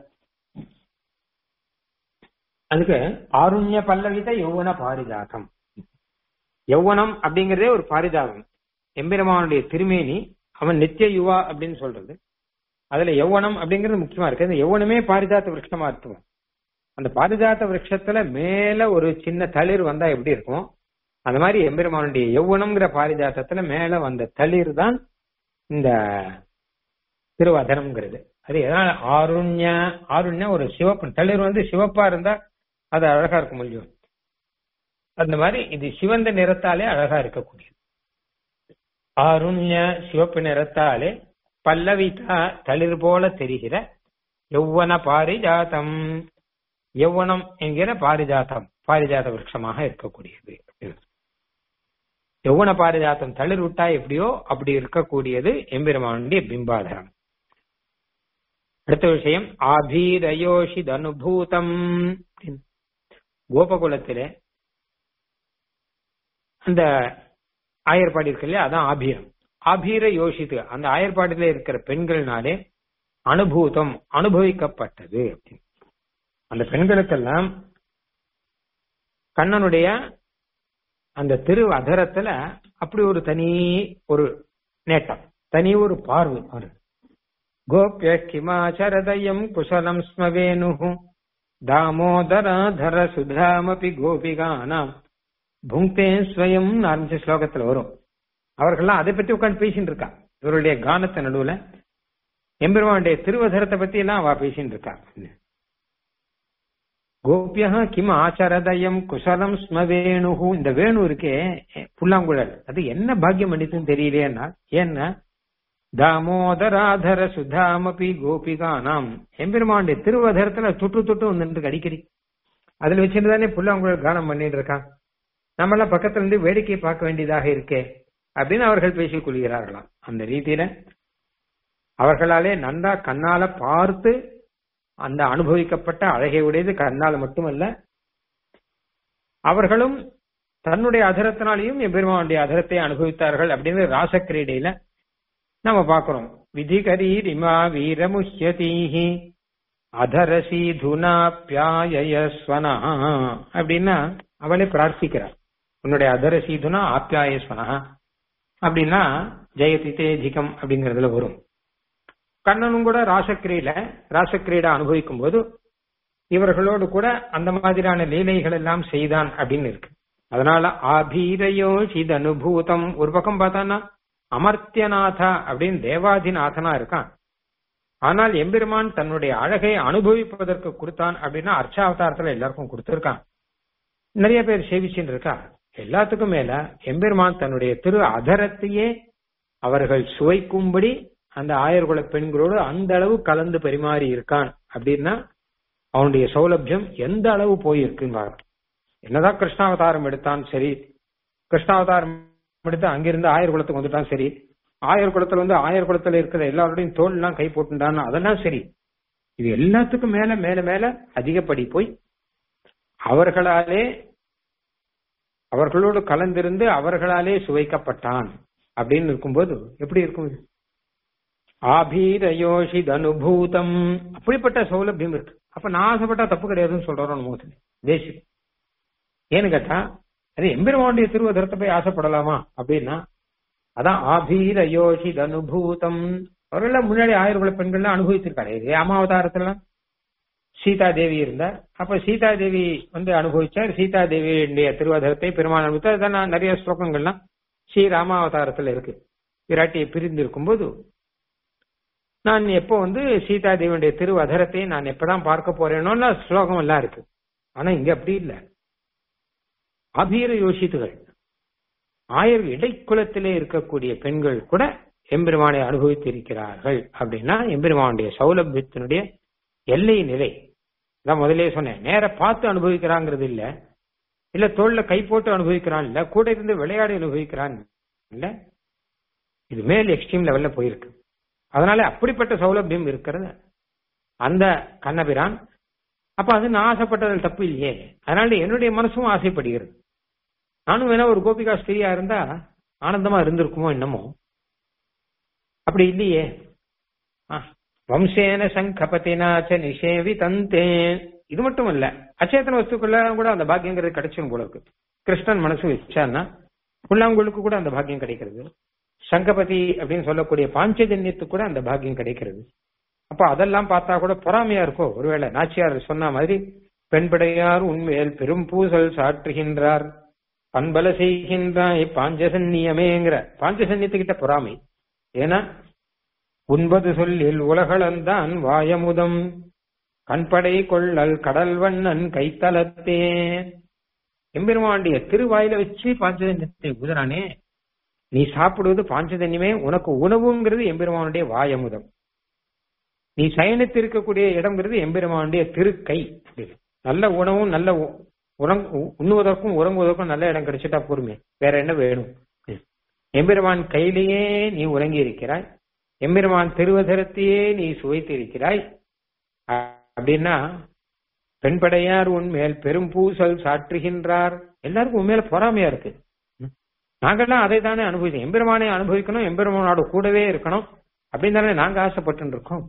அதுக்கு ஆருண்ய பல்லவித யௌவன பாரிஜாதம் யௌவனம் அப்படிங்கறதே ஒரு பாரிஜாதம் எம்பெருமானுடைய திருமேனி அவன் நித்திய யுவா அப்படின்னு சொல்றது அதுல யௌவனம் அப்படிங்கிறது முக்கியமா இருக்கு இந்த யௌவனமே பாரிஜாத்த விருட்சமா இருக்கும் அந்த பாரிஜாத்த விருட்சத்துல மேல ஒரு சின்ன தளிர் வந்தா எப்படி இருக்கும் அந்த மாதிரி எம்பெருமானுடைய யௌவனம்ங்கிற பாரிஜாத்தத்துல மேல வந்த தளிர் தான் இந்த திருவதனம்ங்கிறது அது எதனால ஆருண்ய ஆருண்ய ஒரு சிவப்பு தளிர் வந்து சிவப்பா இருந்தா அது அழகா இருக்க முடியும் அந்த மாதிரி இது சிவந்த நிறத்தாலே அழகா இருக்கக்கூடியது ஆருண்ய சிவப்பு நிறத்தாலே பல்லவிதா தளிர் போல தெரிகிற யௌவன பாரிஜாதம் யௌவனம் என்கிற பாரிஜாத்தம் பாரிஜாத விருட்சமாக இருக்கக்கூடியது யௌவன பாரிஜாத்தம் தளிர் விட்டா எப்படியோ அப்படி இருக்கக்கூடியது எம்பெருமானுடைய பிம்பாதரம் அடுத்த விஷயம் ஆபீரயோஷித் அனுபூதம் கோபகுலத்திலே அந்த ஆயர்பாடி இருக்கு இல்லையா அதான் ஆபீரம் ஆபீர யோசித்து அந்த ஆயர்பாடியில இருக்கிற பெண்களினாலே அனுபூதம் அனுபவிக்கப்பட்டது அந்த பெண்களுக்கெல்லாம் கண்ணனுடைய அந்த திரு அதரத்துல அப்படி ஒரு தனி ஒரு நேட்டம் தனி ஒரு பார்வை பாருங்க கோபிய கிமாச்சரதயம் குசலம் ஸ்மவேணு தாமோதராதர சுதாமபி கோபிகானாம் புங்கே ஸ்வயம் ஆரம்பிச்ச ஸ்லோகத்துல வரும் அவர்கள்லாம் அதை பத்தி உட்காந்து பேசிட்டு இருக்கா இவருடைய கானத்தை நடுவுல எம்பெருமானுடைய திருவதரத்தை பத்தி எல்லாம் அவ பேசிட்டு இருக்கா கோபியா கிம் ஆச்சரதயம் குசலம் ஸ்ம வேணு இந்த வேணு இருக்கே புல்லாங்குழல் அது என்ன பாக்கியம் பண்ணிட்டுன்னு தெரியலையேன்னா ஏன்னா தாமோதராதர சுதாமபி கோபிகானாம் எம்பெருமானுடைய திருவதரத்துல தொட்டு தொட்டு வந்துட்டு அடிக்கடி அதுல வச்சுட்டு தானே புல்லாங்குழல் கானம் பண்ணிட்டு இருக்கான் நம்மளாம் பக்கத்துல இருந்து வேடிக்கை பார்க்க வேண்டியதாக இருக்கே அப்படின்னு அவர்கள் பேசிக் கொள்கிறார்களாம் அந்த ரீதியில அவர்களாலே நன்றா கண்ணால பார்த்து அந்த அனுபவிக்கப்பட்ட அழகை உடையது கண்ணால மட்டுமல்ல அவர்களும் தன்னுடைய அதரத்தினாலையும் எம்பெருமானுடைய அதரத்தை அனுபவித்தார்கள் அப்படின்னு ராசக்கிரீடையில நம்ம பாக்குறோம் விதிகரீர் இமா வீரமுஷ்யதீஹி அதரசீதுனா பியாயஸ்வனா அப்படின்னா அவளே பிரார்த்திக்கிறார் உன்னுடைய அதரசீதுனா ஆப்யாயஸ்வனா அப்படின்னா ஜெயதி தேஜிகம் அப்படிங்கறதுல வரும் கண்ணனும் கூட ராசக்கிரீட ராசக்கிரீடை அனுபவிக்கும் போது இவர்களோடு கூட அந்த மாதிரியான லீலைகள் எல்லாம் செய்தான் அப்படின்னு இருக்கு அதனால ஆபீரையோ சித அனுபூதம் ஒரு பக்கம் பார்த்தான்னா அமர்த்தியநாதா அப்படின்னு தேவாதிநாதனா இருக்கான் ஆனால் எம்பெருமான் தன்னுடைய அழகை அனுபவிப்பதற்கு கொடுத்தான் அப்படின்னா அர்ச்சாவதாரத்துல எல்லாருக்கும் கொடுத்திருக்கான் நிறைய பேர் சேவிச்சுட்டு இருக்கா எல்லாத்துக்கும் மேல எம்பெருமான் தன்னுடைய திரு அதரத்தையே அவர்கள் சுவைக்கும்படி அந்த ஆயர்குல பெண்களோடு அந்த அளவு கலந்து பரிமாறி இருக்கான் அப்படின்னா அவனுடைய சௌலபியம் எந்த அளவு போயிருக்குங்க என்னதான் கிருஷ்ணாவதாரம் எடுத்தான் சரி கிருஷ்ணாவதாரம் எடுத்து அங்கிருந்து ஆயர் குலத்துக்கு வந்துட்டான் சரி ஆயர் குலத்துல வந்து ஆயர் குலத்துல இருக்கிற எல்லாரோடையும் தோல் எல்லாம் கை போட்டுட்டான் அதெல்லாம் சரி இது எல்லாத்துக்கும் மேல மேல மேல அதிகப்படி போய் அவர்களாலே அவர்களோடு கலந்திருந்து அவர்களாலே சுவைக்கப்பட்டான் அப்படின்னு இருக்கும்போது எப்படி இருக்கும் ஆபீரயோஷித் அனுபூதம் அப்படிப்பட்ட சௌலபியம் இருக்கு அப்ப நான் ஆசைப்பட்டா தப்பு கிடையாதுன்னு சொல்றோம் மோசடி தேசி ஏன்னு கேட்டா அது எம்பெருமானுடைய திருவதரத்தை போய் ஆசைப்படலாமா அப்படின்னா அதான் ஆபீரயோஷித் அனுபூதம் அவரெல்லாம் முன்னாடி ஆயிரம் பெண்கள்லாம் அனுபவிச்சிருக்காரு ராமாவதாரத்துல சீதா தேவி இருந்தார் அப்ப சீதா தேவி வந்து அனுபவிச்சார் சீதா தேவியுடைய திருவாதரத்தை பெருமாள் அனுபவித்தார் அதெல்லாம் நிறைய ஸ்லோகங்கள்லாம் ஸ்ரீ ராமாவதாரத்துல இருக்கு விராட்டியை பிரிந்து இருக்கும்போது நான் எப்போ வந்து சீதா தேவியுடைய திருவதரத்தை நான் எப்பதான் பார்க்க போறேனோன்னு ஸ்லோகம் எல்லாம் இருக்கு ஆனா இங்க அப்படி இல்ல அபீர யோசித்துகள் ஆயர் இடைக்குலத்திலே இருக்கக்கூடிய பெண்கள் கூட எம்பெருமானை அனுபவித்திருக்கிறார்கள் அப்படின்னா எம்பெருமானுடைய சௌலபியத்தினுடைய எல்லை நிலை நான் முதலே சொன்னேன் நேர பார்த்து அனுபவிக்கிறாங்கிறது இல்ல இல்ல தோல்ல கை போட்டு அனுபவிக்கிறான் இல்ல கூட இருந்து விளையாடி அனுபவிக்கிறான் இல்ல இது மேல் எக்ஸ்ட்ரீம் லெவல்ல போயிருக்கு அதனால அப்படிப்பட்ட சௌலபியம் இருக்கிறது அந்த கண்ணபிரான் அப்ப அது நான் ஆசைப்பட்டதில் தப்பு இல்லையே அதனால என்னுடைய மனசும் ஆசைப்படுகிறது நானும் வேணா ஒரு கோபிகா ஸ்திரியா இருந்தா ஆனந்தமா இருந்திருக்குமோ என்னமோ அப்படி இல்லையே ஆ, வம்சேன சங்கபதினாச்ச நிஷேவி தந்தே இது மட்டும் இல்ல அச்சேதன வஸ்துக்குள்ள கூட அந்த பாக்கியங்கிறது கிடைச்சிடும் போல இருக்கு கிருஷ்ணன் மனசு வச்சான்னா புல்லாங்குழுக்கு கூட அந்த பாக்கியம் கிடைக்கிறது சங்கபதி அப்படின்னு சொல்லக்கூடிய பாஞ்சஜன்யத்துக்கு கூட அந்த பாக்கியம் கிடைக்கிறது அப்ப அதெல்லாம் பார்த்தா கூட பொறாமையா இருக்கோ ஒருவேளை நாச்சியார் சொன்ன மாதிரி பெண்படையார் உண்மையில் பெரும் பூசல் சாற்றுகின்றார் பண்பல செய்கின்றாய் பாஞ்சசன்னியமேங்கிற பாஞ்சசன்னியத்துக்கிட்ட பொறாமை ஏன்னா உண்பது சொல்லில் உலகளந்தான் வாயமுதம் கண்படை கொள்ளல் கடல் வண்ணன் கைத்தலத்தே எம்பெருமாண்டிய திருவாயில வச்சு பாஞ்சஜன்யத்தை உதறானே நீ சாப்பிடுவது பாஞ்சஜன்யமே உனக்கு உணவுங்கிறது எம்பெருமானுடைய வாயமுதம் நீ சயனித்து இருக்கக்கூடிய இடம்ங்கிறது எம்பெருமானுடைய திருக்கை அப்படின்னு. நல்ல உணவும் நல்ல உ- உறங் உ- உண்ணுவதற்கும் உறங்குவதற்கும் நல்ல இடம் கிடைச்சிட்டா போருமே வேற என்ன வேணும் எம்பெருமான் கையிலேயே நீ உறங்கி இருக்கிறாய் எம்பெருமான் திருவதரத்தையே நீ சுவைத்து இருக்கிறாய் அ- அப்படின்னா பெண்படையார் உன்மேல் பெரும் பூசல் சாற்றுகின்றார் எல்லாருக்கும் உண்மையில பொறாமையா இருக்கு ம். நாங்கெல்லாம் அதை தானே அனுபவிச்சோம் எம்பெருமானை அனுபவிக்கணும் எம்பெருமானோட கூடவே இருக்கணும் அப்படின்னு தானே நாங்க ஆசைப்பட்டு இருக்கோம்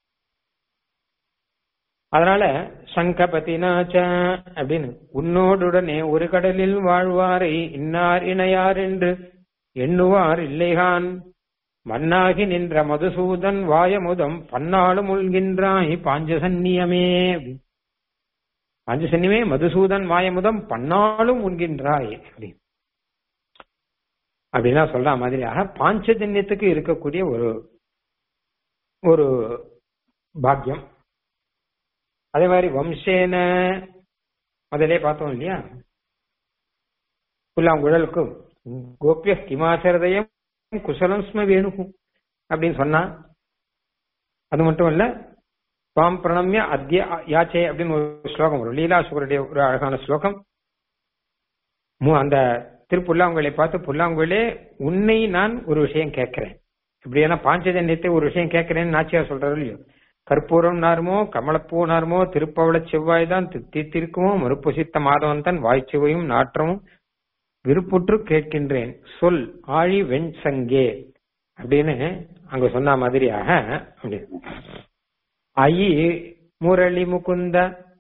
அதனால சங்கபதினாச்ச அப்படின்னு உன்னோடுடனே ஒரு கடலில் வாழ்வாரை இன்னார் இணையார் என்று எண்ணுவார் இல்லைகான் மண்ணாகி நின்ற மதுசூதன் வாயமுதம் பன்னாலும் உள்கின்றாய் பாஞ்சசன்னியமே அப்படின்னு. பாஞ்சசன்னியமே மதுசூதன் வாயமுதம் பன்னாலும் உண்கின்றாய் அப்படின்னு அப்படின்னா சொல்ற மாதிரியாக பாஞ்சஜன்யத்துக்கு இருக்கக்கூடிய ஒரு ஒரு பாக்கியம் அதே மாதிரி வம்சேன அதிலே பார்த்தோம் இல்லையா புல்லாங்குழலுக்கும் கோபிய கிமாச்சரதயம் குசலம் ஸ்ம வேணுகும் அப்படின்னு சொன்னா அது மட்டும் இல்ல பாம் பிரணம்ய அத்ய யாச்சே அப்படின்னு ஒரு ஸ்லோகம் வரும் லீலாசுவருடைய ஒரு அழகான ஸ்லோகம் மு- அந்த திருப்புல்லாங்குழலை பார்த்து புல்லாங்குழலே உன்னை நான் ஒரு விஷயம் கேட்கிறேன் இப்படியான பாஞ்சஜன்யத்தை ஒரு விஷயம் கேட்கிறேன்னு நாச்சியார் சொல்றாரு இல்லையோ கற்பூரம் நாருமோ கமலப்பூ நாருமோ திருப்பவள செவ்வாய் தான் தித்திருக்குமோ மறுப்புசித்த மாதவன் தன் வாய்ச்சுவையும் நாற்றமும் விருப்புற்று கேட்கின்றேன் சொல் ஆழி வெண் சங்கே அப்படின்னு அங்க சொன்ன மாதிரியாக அப்படி ஐ முரளி முகுந்த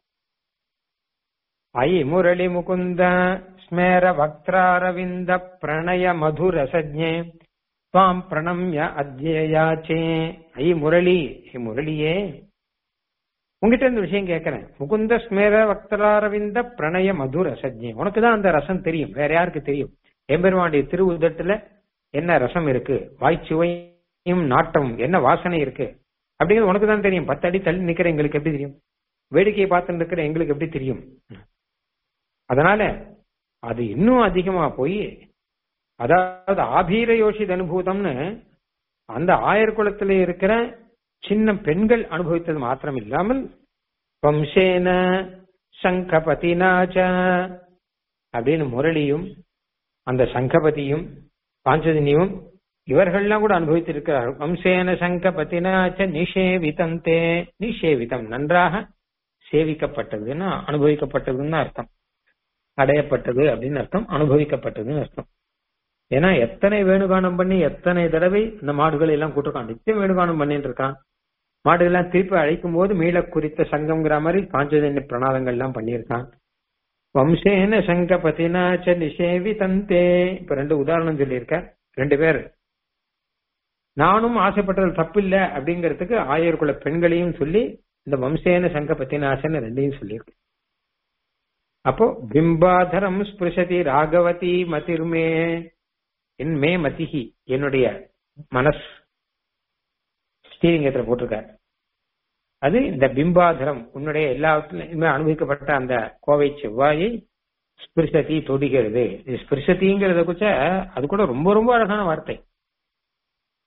ஐ முரளி முகுந்த ஸ்மேர வக்திராரவிந்த பிரணய மதுர சஜ்ஞே துவாம் பிரணம்ய அத்யயாச்சே ஐ முரளி ஹே முரளியே உங்ககிட்ட இந்த விஷயம் கேட்கிறேன் முகுந்த ஸ்மேர வக்தராரவிந்த பிரணய மதுர சஜ்ஞே உனக்கு தான் அந்த ரசம் தெரியும் வேற யாருக்கு தெரியும் எம்பெருமானுடைய திருவுதட்டுல என்ன ரசம் இருக்கு வாய்ச்சுவையும் நாட்டம் என்ன வாசனை இருக்கு அப்படிங்கிறது உனக்கு தான் தெரியும் பத்து அடி தள்ளி நிக்கிற எங்களுக்கு எப்படி தெரியும் வேடிக்கையை பார்த்துட்டு இருக்கிற எங்களுக்கு எப்படி தெரியும் அதனால அது இன்னும் அதிகமா போய் அதாவது ஆபீர யோசித் அனுபூதம்னு அந்த ஆயர் குலத்துல இருக்கிற சின்ன பெண்கள் அனுபவித்தது மாத்திரம் இல்லாமல் வம்சேன சங்கபதினாச்ச அப்படின்னு முரளியும் அந்த சங்கபதியும் பாஞ்சஜனியும் இவர்கள்லாம் கூட அனுபவித்திருக்கிறார்கள் வம்சேன சங்கபதினாச்ச நிஷேவிதந்தே நிஷேவிதம் நன்றாக சேவிக்கப்பட்டதுன்னா அனுபவிக்கப்பட்டதுன்னு அர்த்தம் அடையப்பட்டது அப்படின்னு அர்த்தம் அனுபவிக்கப்பட்டதுன்னு அர்த்தம் ஏன்னா எத்தனை வேணுகானம் பண்ணி எத்தனை தடவை இந்த மாடுகளை எல்லாம் கூட்டிருக்கான் நித்தியம் வேணுகானம் பண்ணிட்டு இருக்கான் மாடுகள் எல்லாம் திருப்பி அழைக்கும் போது மீள குறித்த சங்கம்ங்கிற மாதிரி பாஞ்சஜன்ய பிரணாதங்கள் எல்லாம் பண்ணியிருக்கான் வம்சேன சங்கபதினாச்ச நிஷேவி தந்தே இப்ப ரெண்டு உதாரணம் சொல்லியிருக்க ரெண்டு பேர் நானும் ஆசைப்பட்டது தப்பில்லை அப்படிங்கிறதுக்கு ஆயர்குல பெண்களையும் சொல்லி இந்த வம்சேன சங்கபதினாசன் ரெண்டையும் சொல்லியிருக்கு அப்போ பிம்பாதரம் ஸ்பிருஷதி ராகவதி மதிர்மே என் மே மதிஹி என்னுடைய மனஸ் ஸ்ரீலிங்கத்துல போட்டிருக்கார் அது இந்த பிம்பாதரம் உன்னுடைய எல்லாத்திலுமே அனுபவிக்கப்பட்ட அந்த கோவை செவ்வாயை ஸ்பிருஷதி தொடுகிறது இது ஸ்பிருஷதிங்கிறத குச்ச அது கூட ரொம்ப ரொம்ப அழகான வார்த்தை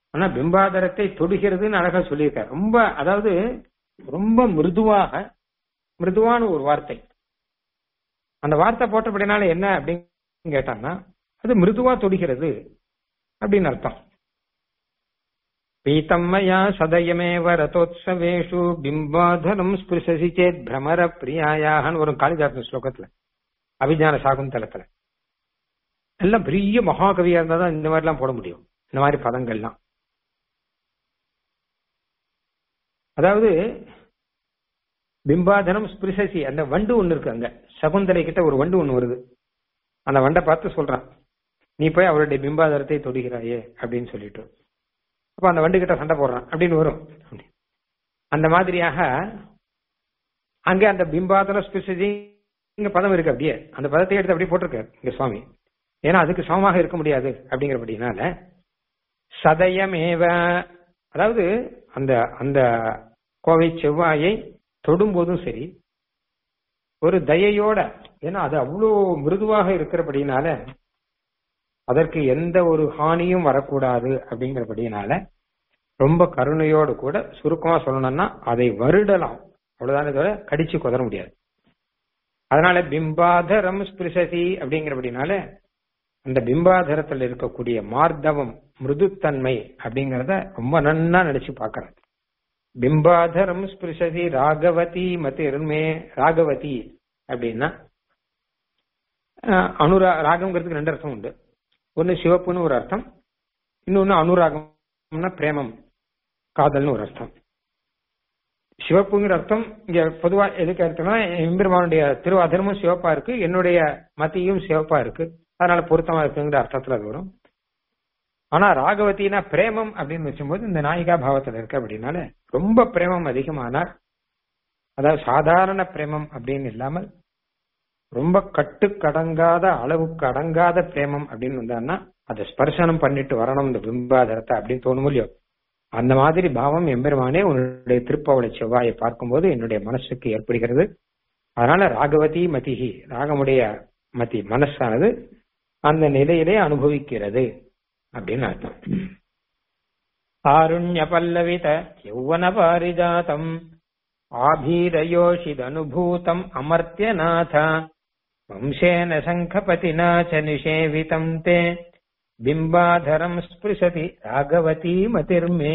ஆனா பிம்பாதரத்தை தொடுகிறதுன்னு அழகா சொல்லியிருக்காரு ரொம்ப அதாவது ரொம்ப மிருதுவாக மிருதுவான ஒரு வார்த்தை அந்த வார்த்தை போட்டபடினால என்ன அப்படின்னு கேட்டாங்கன்னா அது மிருதுவா தொடுகிறது அப்படின்னு அர்த்தம் பீத்தம்மயா சதயமேவ ரதோத்சவேஷு பிம்பாதரம் ஸ்பிருசசி சேத் பிரமர பிரியாயாகன்னு ஒரு காளிதாசன் ஸ்லோகத்துல அபிஜான சாகுந்தலத்துல எல்லாம் பெரிய மகாகவியா இருந்தா தான் இந்த மாதிரி எல்லாம் போட முடியும் இந்த மாதிரி பதங்கள்லாம் அதாவது பிம்பாதனம் ஸ்பிருசசி அந்த வண்டு ஒண்ணு இருக்கு அங்க சகுந்தலை கிட்ட ஒரு வண்டு ஒண்ணு வருது அந்த வண்டை பார்த்து சொல்றான் நீ போய் அவருடைய பிம்பாதரத்தை தொடுகிறாயே அப்படின்னு சொல்லிட்டு அப்ப அந்த வண்டு கிட்ட சண்டை போடுறான் அப்படின்னு வரும் அந்த மாதிரியாக அங்க அந்த பிம்பாதன ஸ்பிருசசி இங்க பதம் இருக்கு அப்படியே அந்த பதத்தை எடுத்து அப்படியே போட்டிருக்காரு இங்க சுவாமி ஏன்னா அதுக்கு சமமாக இருக்க முடியாது அப்படிங்கிறபடினால சதயமேவ அதாவது அந்த அந்த கோவை செவ்வாயை தொடும்போதும் சரி ஒரு தயையோட ஏன்னா அது அவ்வளோ மிருதுவாக இருக்கிறபடினால அதற்கு எந்த ஒரு ஹானியும் வரக்கூடாது அப்படிங்கிறபடினால ரொம்ப கருணையோடு கூட சுருக்கமா சொல்லணும்னா அதை வருடலாம் அவ்வளவுதானே தவிர கடிச்சு குதற முடியாது அதனால பிம்பாதரம் ஸ்பிருசதி அப்படிங்கிறபடினால அந்த பிம்பாதரத்தில் இருக்கக்கூடிய மார்தவம் மிருதுத்தன்மை அப்படிங்கறத ரொம்ப நன்னா நினைச்சு பாக்குறேன் பிம்பாதரம் ஸ்பிருசதி ராகவதி மதிர்மே ராகவதி அப்படின்னா அனுரா ராகம்ங்கிறதுக்கு ரெண்டு அர்த்தம் உண்டு ஒன்னு சிவப்புன்னு ஒரு அர்த்தம் இன்னொன்னு அனுராகம்னா பிரேமம் காதல்னு ஒரு அர்த்தம் சிவப்புங்கிற அர்த்தம் இங்க பொதுவா எதுக்கு அர்த்தம்னா எம்பெருமானுடைய திருவாதிரமும் சிவப்பா இருக்கு என்னுடைய மத்தியும் சிவப்பா இருக்கு அதனால பொருத்தமா இருக்குங்கிற அர்த்தத்துல அது வரும் ஆனா ராகவதினா பிரேமம் அப்படின்னு வச்சும்போது இந்த நாயிகா பாவத்துல இருக்கு அப்படின்னால ரொம்ப பிரேமம் அதிகமானார் அதாவது சாதாரண பிரேமம் அப்படின்னு இல்லாமல் ரொம்ப கட்டுக்கடங்காத அளவுக்கு அடங்காத பிரேமம் அப்படின்னு வந்தான்னா அதை ஸ்பர்சனம் பண்ணிட்டு வரணும் இந்த பிம்பாதரத்தை அப்படின்னு தோணும் இல்லையோ அந்த மாதிரி பாவம் எம்பெருமானே உன்னுடைய திருப்பவளை செவ்வாயை பார்க்கும்போது என்னுடைய மனசுக்கு ஏற்படுகிறது அதனால ராகவதி மதிஹி ராகமுடைய மதி மனசானது அந்த நிலையிலே அனுபவிக்கிறது அப்படின்னு அர்த்தம் ஆருண்ய பல்லவித யௌவன பாரிஜாதம் ஆபீரயோஷிதனுபூதம் அமர்த்தியநாத வம்சேன சங்கபதினா ச நிஷேவிதம் தே பிம்பாதரம் ஸ்பிருசதி ராகவதி மதிர்மே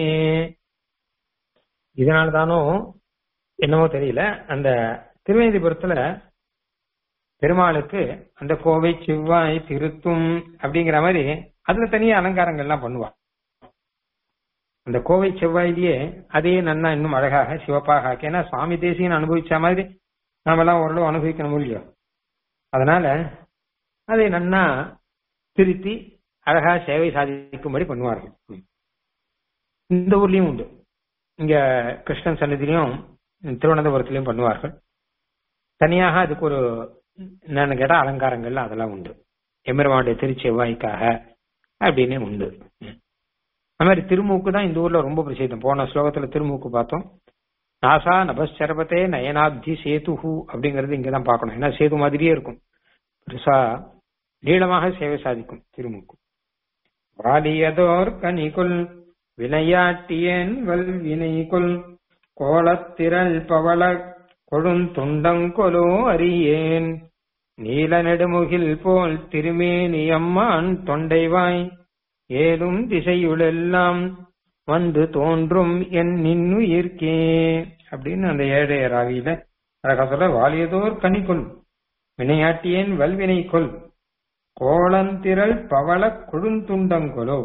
இதனால தானோ என்னமோ தெரியல அந்த திருவேந்திபுரத்துல பெருமாளுக்கு அந்த கோவை செவ்வாய் திருத்தும் அப்படிங்கிற மாதிரி அதுல தனியா அலங்காரங்கள்லாம் பண்ணுவா அந்த கோவை செவ்வாயிலேயே அதே நன்னா இன்னும் அழகாக சிவப்பாக ஆக்கி ஏன்னா சுவாமி தேசியன் அனுபவிச்ச மாதிரி நாமெல்லாம் ஓரளவு அனுபவிக்கணும் இல்லையோ அதனால அதை நன்னா திருத்தி அழகா சேவை சாதிக்கும்படி பண்ணுவார்கள் இந்த ஊர்லயும் உண்டு இங்க கிருஷ்ணன் சன்னதிலையும் திருவனந்தபுரத்திலையும் பண்ணுவார்கள் தனியாக அதுக்கு ஒரு என்னன்னு கேட்டா அலங்காரங்கள் அதெல்லாம் உண்டு எம்பெருமானுடைய திருச்செவ்வாய்க்காக அப்படின்னு உண்டு அது மாதிரி திருமூக்கு தான் இந்த ஊர்ல ரொம்ப பிரசித்தம் போன ஸ்லோகத்துல திருமூக்கு பார்த்தோம் நாசா நபஸ்சரபத்தே நயனாப்தி சேதுஹு அப்படிங்கறது இங்கதான் பார்க்கணும் ஏன்னா சேது மாதிரியே இருக்கும் பெருசா நீளமாக சேவை சாதிக்கும் திருமூக்கு வாலியதோர் கனிகுல் வினையாட்டியன் வல் வினைகுல் கோலத்திரள் பவள கொழுந்துண்டங்கொலோ அறியேன் நீல நெடுமுகில் போல் திருமேனியம்மான் தொண்டைவாய் ஏதும் திசையுளெல்லாம் வந்து தோன்றும் என் நின்னுயிர்க்கே அப்படின்னு அந்த ஏழை ராவியில அழகா சொல்ல வாலியதோர் கனிக்குள் வினையாட்டியேன் வல்வினை கொல் கோளந்திரள் பவள கொழுந்துண்டங்கொலோ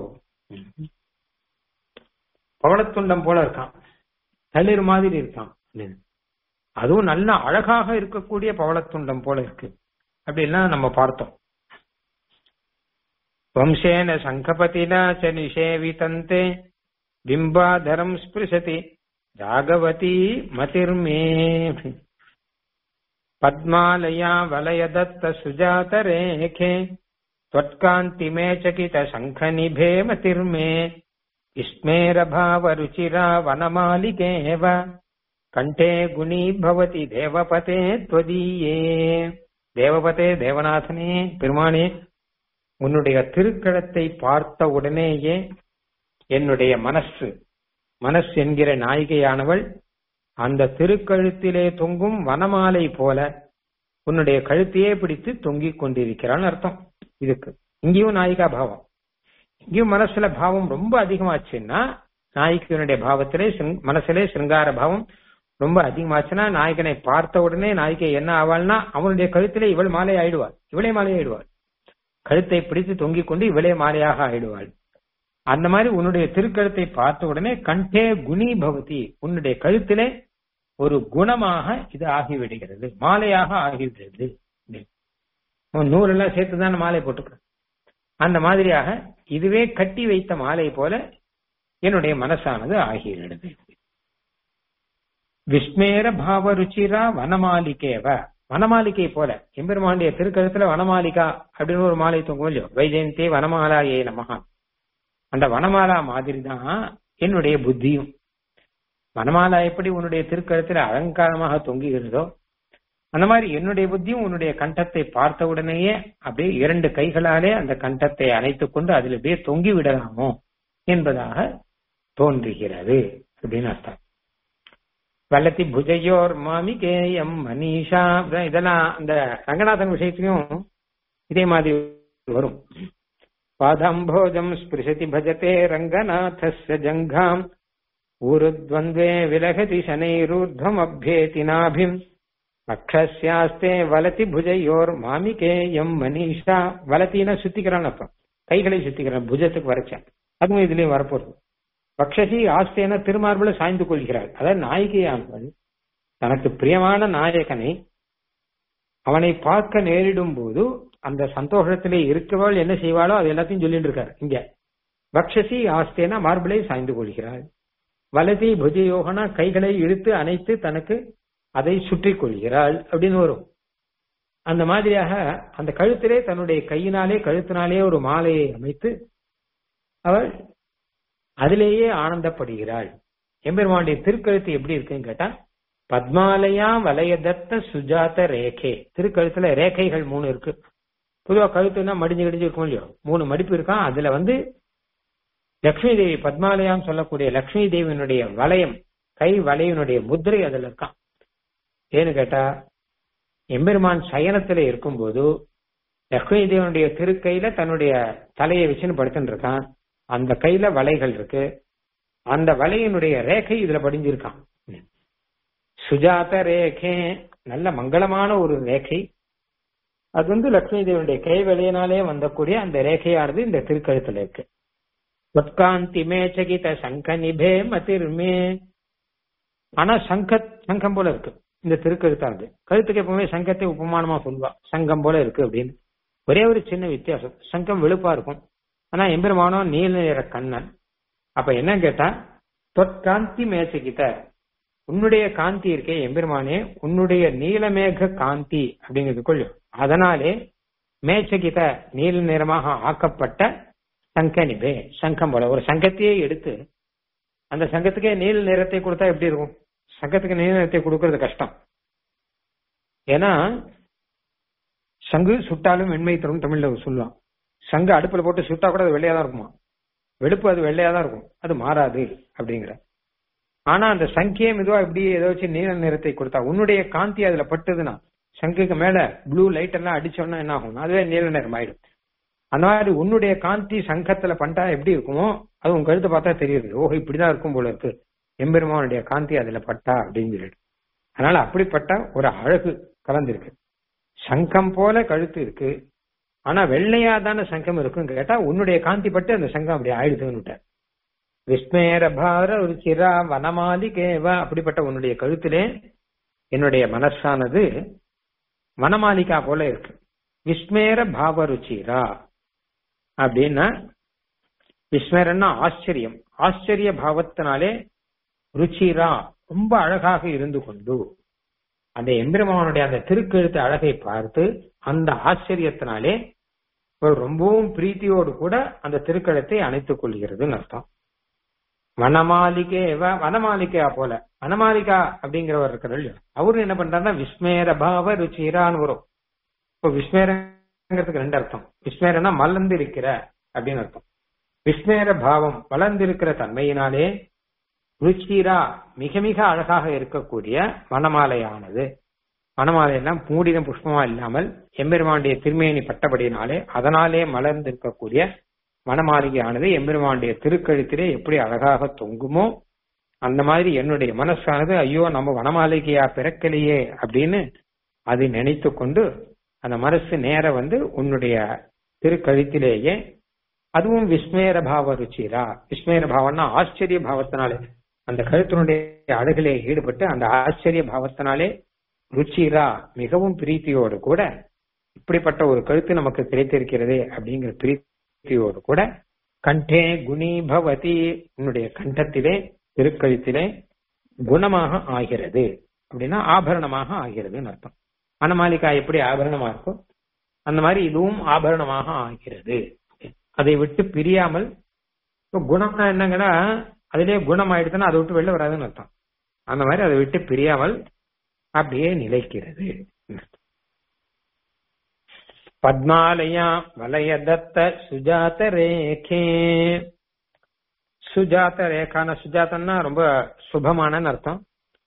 பவளத்துண்டம் போல இருக்கான் தளிர் மாதிரி இருக்கான் அதுவும் நல்ல அழகாக இருக்கக்கூடிய பவளத்துண்டம் போல இருக்கு அப்படின்லாம் நம்ம பார்த்தோம் வம்சேன சங்கபதினா ச நிஷேவிதந்தே பிம்பாதரம் ஸ்பிருசதி ராகவதி மதிர்மே பத்மாலயா வலயதத்த சுஜாத ரேகே त्वत्कान्ति मे चकित शङ्खनिभे मतिर्मे विस्मेरभावरुचिरा वनमालिकेव கண்டே குணி பவதி தேவபதே துவதீயே தேவபதே தேவநாதனே பெருமானே உன்னுடைய திருக்கழத்தை பார்த்த உடனேயே என்னுடைய மனசு மனசு என்கிற நாயிகையானவள் அந்த திருக்கழுத்திலே தொங்கும் வனமாலை போல உன்னுடைய கழுத்தையே பிடித்து தொங்கிக் கொண்டிருக்கிறான்னு அர்த்தம் இதுக்கு இங்கேயும் நாயிகா பாவம் இங்கேயும் மனசுல பாவம் ரொம்ப அதிகமாச்சுன்னா நாயகியனுடைய பாவத்திலே சிருங்- மனசிலே சிருங்கார பாவம் ரொம்ப அதிகமாச்சுன்னா நாயகனை பார்த்த உடனே நாயகை என்ன ஆவாள்னா அவனுடைய கழுத்திலே இவள் மாலை ஆயிடுவாள் இவளே மாலை ஆயிடுவாள் கழுத்தை பிடித்து தொங்கிக் கொண்டு இவளே மாலையாக ஆயிடுவாள் அந்த மாதிரி உன்னுடைய திருக்கழுத்தை பார்த்த உடனே கண்டே குணி பவதி உன்னுடைய கழுத்திலே ஒரு குணமாக இது ஆகிவிடுகிறது மாலையாக ஆகிவிடுகிறது உன் நூலெல்லாம் சேர்த்து தானே மாலை போட்டுக்க அந்த மாதிரியாக இதுவே கட்டி வைத்த மாலை போல என்னுடைய மனசானது ஆகிவிடுது விஸ்மேர பாவ ருச்சிரா வனமாலிகேவ வனமாலிகை போல எம்பெருமாண்டிய திருக்கழுத்துல வனமாலிகா அப்படின்னு ஒரு மாலை தொங்கும் இல்லையோ வைஜெயந்தே வனமாலாயே நமகா அந்த வனமாலா மாதிரி தான் என்னுடைய புத்தியும் வனமாலா எப்படி உன்னுடைய திருக்கழுத்துல அலங்காரமாக தொங்குகிறதோ அந்த மாதிரி என்னுடைய புத்தியும் உன்னுடைய கண்டத்தை பார்த்த உடனேயே அப்படியே இரண்டு கைகளாலே அந்த கண்டத்தை அணைத்துக் கொண்டு அதில் அப்படியே தொங்கி விடலாமோ என்பதாக தோன்றுகிறது அப்படின்னு அர்த்தம் வல்லத்தி புஜையோர் மாமிகேயம் மனிஷா இதெல்லாம் அந்த ரங்கநாதன் விஷயத்திலையும் இதே மாதிரி வரும் பாதாம்போஜம் ஸ்பிருஷதி பஜதே ரங்கநாதஸ்ய ஜங்காம் ஊருத்வந்த்வே விலகதி சனைரூர்ध्वम् அப்யேதி நாபிம் அக்ஷஸ்யாஸ்தே வலதி புஜையோர் மாமிகேயம் மனிஷா வலத்தின சுத்திக்கிறான் அர்த்தம் கைகளை சுத்திக்கிறான் புஜத்துக்கு வரைச்சேன் அதுவும் இதுலயும் வரப்போறது பக்ஷசி ஆஸ்தேன திருமார்புல சாய்ந்து கொள்கிறாள் அதாவது நாயகியானவள் தனக்கு பிரியமான நாயகனை அவனை பார்க்க நேரிடும் போது அந்த சந்தோஷத்திலே இருக்கவள் என்ன செய்வாளோ அது எல்லாத்தையும் சொல்லிட்டு இருக்காரு இங்க பக்ஷசி ஆஸ்தேனா மார்பிளை சாய்ந்து கொள்கிறாள் வலதி புஜயோகனா கைகளை இழுத்து அணைத்து தனக்கு அதை சுற்றி கொள்கிறாள் அப்படின்னு வரும் அந்த மாதிரியாக அந்த கழுத்திலே தன்னுடைய கையினாலே கழுத்தினாலே ஒரு மாலையை அமைத்து அவள் அதிலேயே ஆனந்தப்படுகிறாள் எம்பெருமானுடைய திருக்கழுத்து எப்படி இருக்குன்னு கேட்டா பத்மாலயா வலயதத்த சுஜாத ரேகே திருக்கழுத்துல ரேகைகள் மூணு இருக்கு பொதுவா கழுத்துனா மடிஞ்சு கிடிஞ்சு இருக்கும் இல்லையோ மூணு மடிப்பு இருக்கான் அதுல வந்து லக்ஷ்மி தேவி பத்மாலயான்னு சொல்லக்கூடிய லக்ஷ்மி தேவியினுடைய வளையம் கை வளையனுடைய முத்திரை அதுல இருக்கான் ஏன்னு கேட்டா எம்பெருமான் சயனத்துல இருக்கும்போது லக்ஷ்மி தேவனுடைய திருக்கையில தன்னுடைய தலையை வச்சுன்னு படுத்துட்டு இருக்கான் அந்த கையில வலைகள் இருக்கு அந்த வலையினுடைய ரேகை இதுல படிஞ்சிருக்கான் சுஜாத ரேகே நல்ல மங்களமான ஒரு ரேகை அது வந்து லக்ஷ்மி தேவனுடைய கை வலையினாலே வந்தக்கூடிய அந்த ரேகையானது இந்த திருக்கழுத்துல இருக்கு உட்காந்தி மேச்சகித சங்க நிபே மதிர்மே ஆனா சங்க சங்கம் போல இருக்கு இந்த திருக்கழுத்தானது கழுத்துக்கு எப்பவுமே சங்கத்தை உபமானமா சொல்லுவா சங்கம் போல இருக்கு அப்படின்னு ஒரே ஒரு சின்ன வித்தியாசம் சங்கம் வெளுப்பா இருக்கும் ஆனா எம்பெருமானோ நீல நிற கண்ணன் அப்ப என்ன கேட்டா தொற்காந்தி மேசகிட்ட உன்னுடைய காந்தி இருக்கே எம்பெருமானே உன்னுடைய நீலமேக காந்தி அப்படிங்கிறது கொள்ளும் அதனாலே மேச்சகித நீல நிறமாக ஆக்கப்பட்ட சங்கனிபே சங்கம் போல ஒரு சங்கத்தையே எடுத்து அந்த சங்கத்துக்கே நீல நிறத்தை கொடுத்தா எப்படி இருக்கும் சங்கத்துக்கு நீல நிறத்தை கொடுக்கறது கஷ்டம் ஏன்னா சங்கு சுட்டாலும் வெண்மை தரும் தமிழ்ல சொல்லலாம் சங்கு அடுப்புல போட்டு சுட்டா கூட அது வெள்ளையா தான் இருக்குமா வெளுப்பு அது வெள்ளையா தான் இருக்கும் அது மாறாது அப்படிங்கிற ஆனா அந்த சங்கியே மெதுவா இப்படி ஏதோ வச்சு நீல நிறத்தை கொடுத்தா உன்னுடைய காந்தி அதுல பட்டுதுன்னா சங்குக்கு மேல ப்ளூ லைட் எல்லாம் அடிச்சோம்னா என்ன ஆகும் அதுவே நீல நிறம் ஆயிடும் அந்த மாதிரி உன்னுடைய காந்தி சங்கத்துல பண்ணிட்டா எப்படி இருக்குமோ அது உன் கழுத்தை பார்த்தா தெரியுது ஓஹோ இப்படிதான் இருக்கும் போல இருக்கு எம்பெருமானுடைய காந்தி அதுல பட்டா அப்படின்னு சொல்லிட்டு அதனால அப்படிப்பட்ட ஒரு அழகு கலந்திருக்கு சங்கம் போல கழுத்து இருக்கு ஆனா வெள்ளையா தானே சங்கம் இருக்குன்னு கேட்டா உன்னுடைய காந்தி பட்டு அந்த சங்கம் அப்படி ஆயிடுதுன்னு விஸ்மேர பார ஒரு சிரா வனமாலிகேவா அப்படிப்பட்ட உன்னுடைய கழுத்திலே என்னுடைய மனசானது வனமாலிகா போல இருக்கு விஸ்மேர பாவ ருச்சிரா அப்படின்னா விஸ்மேரன்னா ஆச்சரியம் ஆச்சரிய பாவத்தினாலே ருச்சிரா ரொம்ப அழகாக இருந்து கொண்டு அந்த எம்பெருமானுடைய அந்த திருக்கெழுத்து அழகை பார்த்து அந்த ஆச்சரியத்தினாலே ரொம்பவும் பிரீத்தியோடு கூட அந்த திருக்கழுத்தை அணைத்துக் கொள்கிறதுன்னு அர்த்தம் வனமாளிகே வனமாளிகா போல வனமாளிகா அப்படிங்கிறவர் இருக்கிறார் இல்லையா அவரு என்ன பண்றாருன்னா விஸ்மேர பாவ ருச்சிரான்னு வரும் இப்போ விஸ்மேரங்கிறதுக்கு ரெண்டு அர்த்தம் விஸ்மேரனா மலர்ந்து இருக்கிற அப்படின்னு அர்த்தம் விஸ்மேர பாவம் வளர்ந்திருக்கிற தன்மையினாலே ருச்சிரா மிக மிக அழகாக இருக்கக்கூடிய வனமாலையானது வனமாலை எல்லாம் மூடின புஷ்பமா இல்லாமல் எம்பெருமாண்டிய திருமேனி பட்டபடியினாலே அதனாலே மலர்ந்திருக்கக்கூடிய வனமாளிகையானது எம்பெருமாண்டிய திருக்கழுத்திலே எப்படி அழகாக தொங்குமோ அந்த மாதிரி என்னுடைய மனசானது ஐயோ நம்ம வனமாளிகையா பிறக்கலையே அப்படின்னு அது நினைத்து கொண்டு அந்த மனசு நேர வந்து உன்னுடைய திருக்கழுத்திலேயே அதுவும் விஸ்மேர பாவ ருச்சிரா விஸ்மேர பாவம்னா ஆச்சரிய பாவத்தினாலே அந்த கழுத்தினுடைய அழகிலே ஈடுபட்டு அந்த ஆச்சரிய பாவத்தினாலே ருச்சிரா மிகவும் பிரீத்தியோடு கூட இப்படிப்பட்ட ஒரு கழுத்து நமக்கு கிடைத்திருக்கிறது அப்படிங்கிற பிரீத்தியோடு கூட கண்டே குணி பவதி உன்னுடைய கண்டத்திலே திருக்கழுத்திலே குணமாக ஆகிறது அப்படின்னா ஆபரணமாக ஆகிறதுன்னு அர்த்தம் மனமாளிகா எப்படி ஆபரணமா இருக்கோ அந்த மாதிரி இதுவும் ஆபரணமாக ஆகிறது அதை விட்டு பிரியாமல் இப்போ குணம்னா என்னங்கன்னா அதிலே குணம் ஆயிடுதுன்னா அதை விட்டு வெளில வராதுன்னு அர்த்தம் அந்த மாதிரி அதை விட்டு பிரியாமல் அப்படியே நிலைக்கிறது பத்மாலயா வலய தத்த சுஜாத ரேகே சுஜாத ரேகான சுஜாதன்னா ரொம்ப சுபமான அர்த்தம்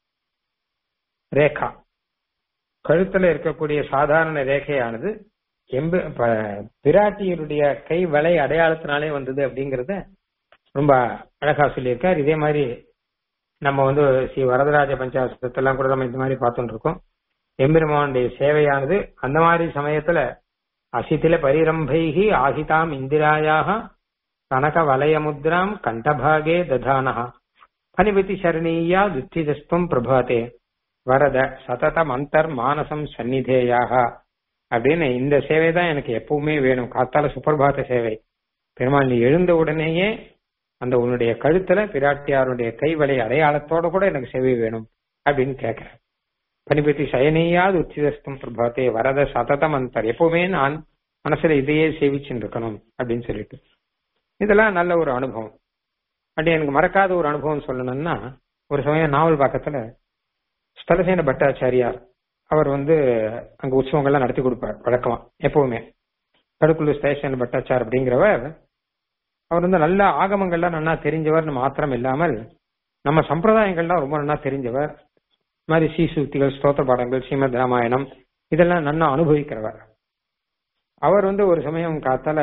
ரேகா கழுத்துல இருக்கக்கூடிய சாதாரண ரேகையானது எம்பு பிராட்டியருடைய கை வலை அடையாளத்தினாலே வந்தது அப்படிங்கறத ரொம்ப அழகா சொல்லியிருக்கார் இதே மாதிரி நம்ம வந்து ஸ்ரீ வரதராஜ பஞ்சாசத்தெல்லாம் கூட நம்ம இந்த மாதிரி பார்த்துட்டு இருக்கோம் எம்பெருமானுடைய சேவையானது அந்த மாதிரி சமயத்துல அசித்தில பரிரம்பைகி ஆசிதாம் இந்திராயாக கனக வலயமுத்ராம் கண்டபாகே ததானஹா பனிபதி சரணீயா துத்திதஸ்துவம் பிரபாதே வரத சததம் அந்தர் மானசம் சந்நிதேயாக அப்படின்னு இந்த சேவை தான் எனக்கு எப்பவுமே வேணும் காத்தால சுப்பிரபாத சேவை பெருமாள் நீ எழுந்த உடனேயே அந்த உன்னுடைய கழுத்துல பிராட்டியாருடைய கைவலை அடையாளத்தோட கூட எனக்கு சேவை வேணும் அப்படின்னு கேட்கிறேன் பனிபதி சயனையாது உச்சிதஸ்தம் பிரபாத்தே வரத சததம் அந்தர் எப்பவுமே நான் மனசுல இதையே சேவிச்சுட்டு இருக்கணும் அப்படின்னு சொல்லிட்டு இதெல்லாம் நல்ல ஒரு அனுபவம் அப்படி எனக்கு மறக்காத ஒரு அனுபவம் சொல்லணும்னா ஒரு சமயம் நாவல் பக்கத்துல ஸ்தலசேன பட்டாச்சாரியார் அவர் வந்து அங்க உற்சவங்கள்லாம் நடத்தி கொடுப்பார் வழக்கமா எப்பவுமே தடுக்குள்ளூர் ஸ்டேஷன் பட்டாச்சார் அப்படிங்கிறவர் அவர் வந்து நல்ல ஆகமங்கள்லாம் நல்லா தெரிஞ்சவர் மாத்திரம் இல்லாமல் நம்ம சம்பிரதாயங்கள்லாம் ரொம்ப நல்லா தெரிஞ்சவர் மாதிரி சீசூக்திகள் ஸ்தோத்திர பாடங்கள் ஸ்ரீமத் ராமாயணம் இதெல்லாம் நல்லா அனுபவிக்கிறவர் அவர் வந்து ஒரு சமயம் காத்தால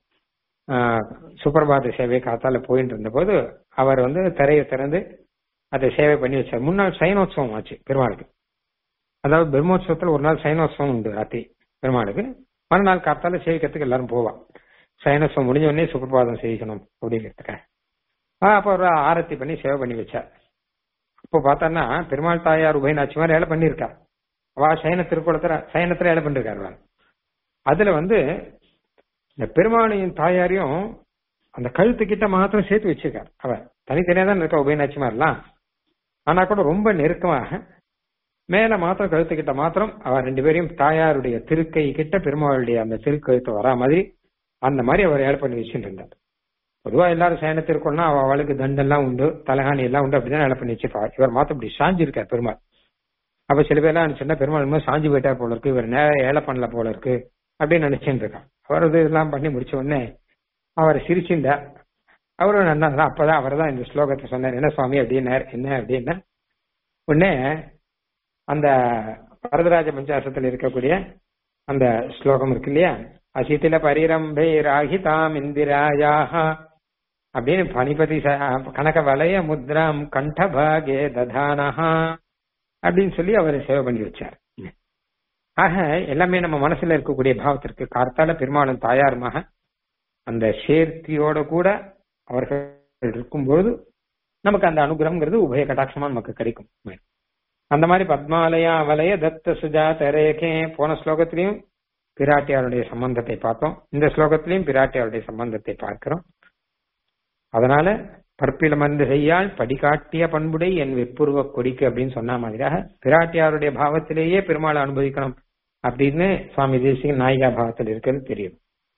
சுப்பிரபாத சேவை காத்தால போயிட்டு இருந்த போது அவர் வந்து திரையை திறந்து அதை சேவை பண்ணி வச்சார் முன்னாள் சைனோத்சவம் ஆச்சு பெருமாளுக்கு அதாவது பிரம்மோத்சவத்துல ஒரு நாள் சைனோத்சவம் உண்டு ராத்திரி பெருமாளுக்கு மறுநாள் காத்தால சேவிக்கிறதுக்கு எல்லாரும் போவான் சைனோத்சவம் முடிஞ்ச உடனே சுப்பிரபாதம் செய்யணும் அப்படிங்கிறதுக்காக அப்ப ஒரு ஆரத்தி பண்ணி சேவை பண்ணி வச்சார் இப்போ பார்த்தோன்னா பெருமாள் தாயார் உபயநாச்சி மாதிரி ஏழை பண்ணியிருக்கார் அவ சயன திருக்குளத்துல சயனத்துல ஏழை பண்ணிருக்காரு அதுல வந்து இந்த பெருமாளையும் தாயாரையும் அந்த கழுத்து கிட்ட மாத்திரம் சேர்த்து வச்சிருக்கார் அவ தனித்தனியா தான் இருக்கா உபயநாச்சி மாதிரிலாம் ஆனா கூட ரொம்ப நெருக்கமாக மேல மாத்திரம் கழுத்துக்கிட்ட மாத்திரம் அவ ரெண்டு பேரையும் தாயாருடைய திருக்கை கிட்ட பெருமாளுடைய அந்த திருக்கழுத்து வரா மாதிரி அந்த மாதிரி அவர் ஏழை பண்ணி வச்சுட்டு இருந்தார் பொதுவா எல்லாரும் சயனத்திற்குன்னா அவ அவளுக்கு தண்டெல்லாம் உண்டு தலகாணி எல்லாம் உண்டு அப்படிதான் ஏழை பண்ணி வச்சிருப்பா இவர் மாத்திரம் இப்படி சாஞ்சிருக்கார் பெருமாள் அப்ப சில பேர்லாம் நினைச்சுன்னா பெருமாள் இன்னும் சாஞ்சு போயிட்டார் போல இருக்கு இவர் நேரம் ஏழை பண்ணல போல இருக்கு அப்படின்னு நினைச்சுட்டு இருக்கான் அவர் இது இதெல்லாம் பண்ணி முடிச்ச உடனே அவர் சிரிச்சுண்டா அவரும் நல்லா அப்பதான் அவர் தான் இந்த ஸ்லோகத்தை சொன்னார் என்ன சுவாமி அப்படின்னார் என்ன அப்படின்னா உடனே அந்த வரதராஜ பஞ்சாசத்துல இருக்கக்கூடிய அந்த ஸ்லோகம் இருக்கு இல்லையா அசித்தில பரிரம்பை ராகிதாம் இந்திராயாக அப்படின்னு பனிபதி கனக வலய முத்ராம் கண்டபாகே ததானஹா அப்படின்னு சொல்லி அவர் சேவை பண்ணி வச்சார் ஆக எல்லாமே நம்ம மனசுல இருக்கக்கூடிய பாவத்திற்கு கார்த்தால பெருமாளும் தாயாருமாக அந்த சேர்த்தியோட கூட அவர்கள் இருக்கும்போது நமக்கு அந்த அனுகிரகம்ங்கிறது உபய கட்டாட்சமா நமக்கு கிடைக்கும் அந்த மாதிரி பத்மாலயா வலய தத்த சுஜாத ரேகே போன ஸ்லோகத்திலையும் பிராட்டியாருடைய சம்பந்தத்தை பார்த்தோம் இந்த ஸ்லோகத்திலையும் பிராட்டியாருடைய சம்பந்தத்தை பார்க்கிறோம் அதனால பற்பில மருந்து செய்யால் படிகாட்டிய பண்புடை என் வெப்புருவ கொடிக்கு அப்படின்னு சொன்ன மாதிரியாக பிராட்டியாருடைய பாவத்திலேயே பெருமாளை அனுபவிக்கணும் அப்படின்னு சுவாமி தேசிக நாயிகா பாவத்தில் இருக்கிறது தெரியும்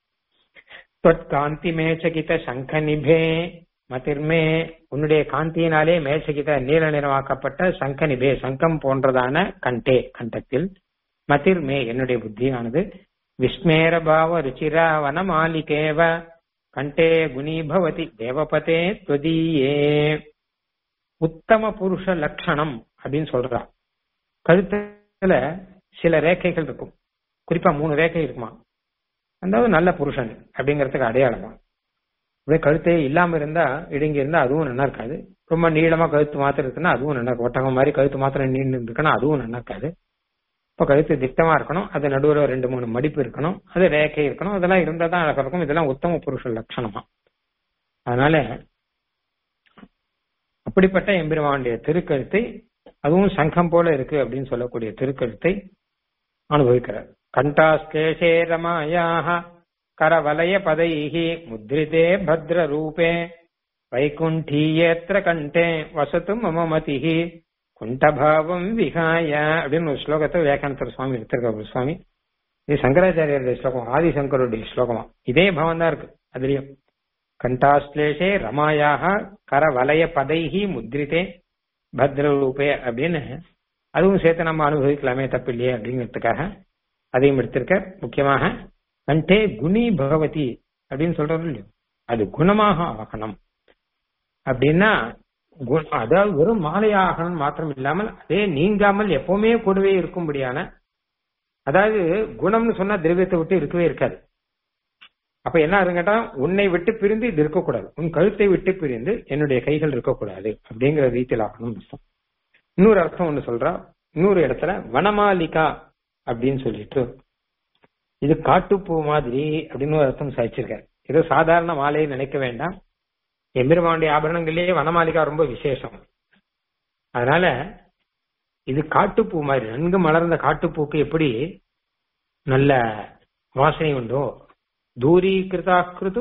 காந்தி மேச்சகித சங்க நிபே மதிர்மே உன்னுடைய காந்தியினாலே மேச்சகித நீல நிறமாக்கப்பட்ட சங்க நிபே சங்கம் போன்றதான கண்டே கண்டத்தில் மதிர்மே என்னுடைய புத்தியானது விஸ்மேர பாவ ருச்சிரா வன மாலிகேவ கண்டே குணி பவதி தேவபதே துவதீயே உத்தம புருஷ லட்சணம் அப்படின்னு சொல்றா கழுத்துல சில ரேகைகள் இருக்கும் குறிப்பா மூணு ரேகை இருக்குமா அதாவது நல்ல புருஷன் அப்படிங்கறதுக்கு அடையாளமா அப்படியே கழுத்தே இல்லாம இருந்தா இடுங்கி இருந்தா அதுவும் நல்லா இருக்காது ரொம்ப நீளமா கழுத்து மாத்திரம் இருக்குன்னா அதுவும் நல்லா இருக்கும் ஒட்டகம் மாதிரி கழுத்து மாத்திரம் நீண்டு இருக்குன்னா அதுவும் நல்லா இருக்காது இப்ப கழுத்து திட்டமா இருக்கணும் அது நடுவுல ரெண்டு மூணு மடிப்பு இருக்கணும் அது ரேகை இருக்கணும் அதெல்லாம் இருந்தா தான் அழகா இருக்கும் இதெல்லாம் உத்தம புருஷ லட்சணமா அதனால அப்படிப்பட்ட எம்பெருமானுடைய திருக்கழுத்தை அதுவும் சங்கம் போல இருக்கு அப்படின்னு சொல்லக்கூடிய திருக்கழுத்தை அனுபவிக்கிறார் கண்டாஸ்கேஷே ரமாயாக கரவலய பதைஹி முத்ரிதே பத்ர ரூபே வைகுண்டீயேத்திர கண்டே வசத்து மம மதிஹி குண்டபாவம் விகாய அப்படின்னு ஒரு ஸ்லோகத்தை விவேகானந்தர் சுவாமி எடுத்திருக்காரு சுவாமி இது சங்கராச்சாரியருடைய ஸ்லோகம் ஆதிசங்கருடைய ஸ்லோகமா இதே பவன் தான் இருக்கு அதுலயும் கண்டாஸ்லேஷே ரமாயாக கரவலய பதைஹி முத்ரிதே பத்ரரூபே அப்படின்னு அதுவும் சேர்த்து நம்ம அனுபவிக்கலாமே தப்பில்லையே அப்படிங்கிறதுக்காக அதையும் எடுத்திருக்க முக்கியமாக கண்டே குணி பகவதி அப்படின்னு சொல்றது இல்லையோ அது குணமாக ஆகணும் அப்படின்னா கு- அதாவது வெறும் மாலையாகணும் மாத்திரம் இல்லாமல் அதே நீங்காமல் எப்பவுமே கூடவே இருக்கும்படியான அதாவது குணம்னு சொன்னா திரவியத்தை விட்டு இருக்கவே இருக்காது அப்ப என்ன ஆகுதுன்னு கேட்டா உன்னை விட்டு பிரிந்து இது இருக்கக்கூடாது உன் கழுத்தை விட்டு பிரிந்து என்னுடைய கைகள் இருக்கக்கூடாது அப்படிங்கிற ரீதியில் ஆகணும் அர்த்தம் இன்னொரு அர்த்தம் ஒண்ணு சொல்றா இன்னொரு இடத்துல வனமாலிகா அப்படின்னு சொல்லிட்டு இது காட்டுப்பூ மாதிரி அப்படின்னு ஒரு அர்த்தம் சாதிச்சிருக்காரு ஏதோ சாதாரண மாலையை நினைக்க வேண்டாம் எம்பெருமானுடைய ஆபரணங்களிலேயே வனமாலிகா ரொம்ப விசேஷம் அதனால இது காட்டுப்பூ மாதிரி நன்கு மலர்ந்த காட்டுப்பூக்கு எப்படி நல்ல வாசனை உண்டோ தூரீகிருதாக்கிருது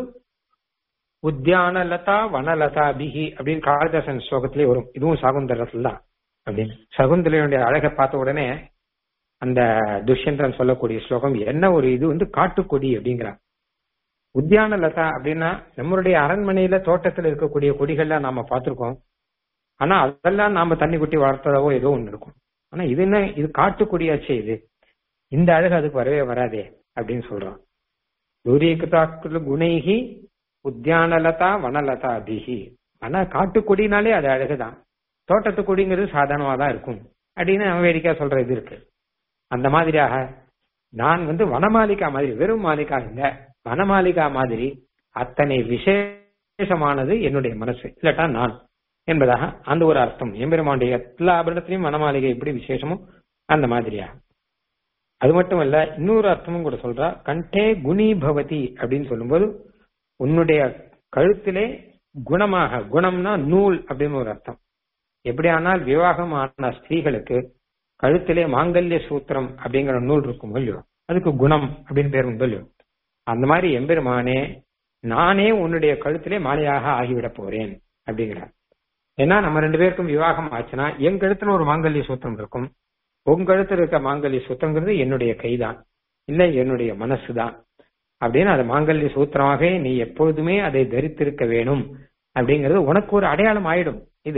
உத்தியான லதா வனலதா பிஹி அப்படின்னு காளிதாசன் ஸ்லோகத்திலே வரும் இதுவும் சாகுந்தரத்துல தான் அப்படின்னு சகுந்தலையுடைய அழகை பார்த்த உடனே அந்த துஷ்யந்தன் சொல்லக்கூடிய ஸ்லோகம் என்ன ஒரு இது வந்து காட்டுக்கொடி அப்படிங்கிறான் உத்தியான லதா அப்படின்னா நம்மளுடைய அரண்மனையில தோட்டத்துல இருக்கக்கூடிய கொடிகள்லாம் நாம பார்த்திருக்கோம் ஆனா அதெல்லாம் நாம தண்ணி குட்டி வளர்த்ததாவோ ஏதோ ஒண்ணு இருக்கும் ஆனா இது என்ன இது காட்டுக்கொடியாச்சே இது இந்த அழகு அதுக்கு வரவே வராதே அப்படின்னு சொல்றான் தூரீகிருதாக்குல குணைகி உத்தியானலதா வனலதா பிஹி ஆனா காட்டுக்கொடினாலே அது அழகுதான் தோட்டத்து கொடிங்கிறது சாதாரணமா தான் இருக்கும் அப்படின்னு அவன் வேடிக்கையா சொல்ற இது இருக்கு அந்த மாதிரியாக நான் வந்து வனமாலிகா மாதிரி வெறும் மாலிகா இல்ல வனமாலிகா மாதிரி அத்தனை விசேஷமானது என்னுடைய மனசு இல்லாட்டா நான் என்பதாக அந்த ஒரு அர்த்தம் எம்பெருமானுடைய எல்லா ஆபரணத்திலையும் வனமாளிகை எப்படி விசேஷமோ அந்த மாதிரியா அது மட்டும் இல்ல இன்னொரு அர்த்தமும் கூட சொல்றா கண்டே குணி பவதி அப்படின்னு சொல்லும்போது உன்னுடைய கழுத்திலே குணமாக குணம்னா நூல் அப்படின்னு ஒரு அர்த்தம் எப்படியானால் விவாகமான ஸ்திரீகளுக்கு கழுத்திலே மாங்கல்ய சூத்திரம் அப்படிங்கிற நூல் இருக்கும் இல்லையோ அதுக்கு குணம் அப்படின்னு பேர் உண்டு இல்லையோ அந்த மாதிரி எம்பெருமானே நானே உன்னுடைய கழுத்திலே மாலையாக ஆகிவிடப் போறேன் அப்படிங்கிறார் ஏன்னா நம்ம ரெண்டு பேருக்கும் விவாகம் ஆச்சுன்னா என் கழுத்துல ஒரு மாங்கல்ய சூத்திரம் இருக்கும் உங்க கழுத்துல இருக்க மாங்கல்ய சூத்திரங்கிறது என்னுடைய கைதான் இல்ல என்னுடைய மனசுதான் அப்படின்னு அது மாங்கல்ய சூத்திரமாக நீ எப்பொழுதுமே அதை தரித்திருக்க வேணும் அப்படிங்கிறது உனக்கு ஒரு அடையாளம் ஆயிடும் இது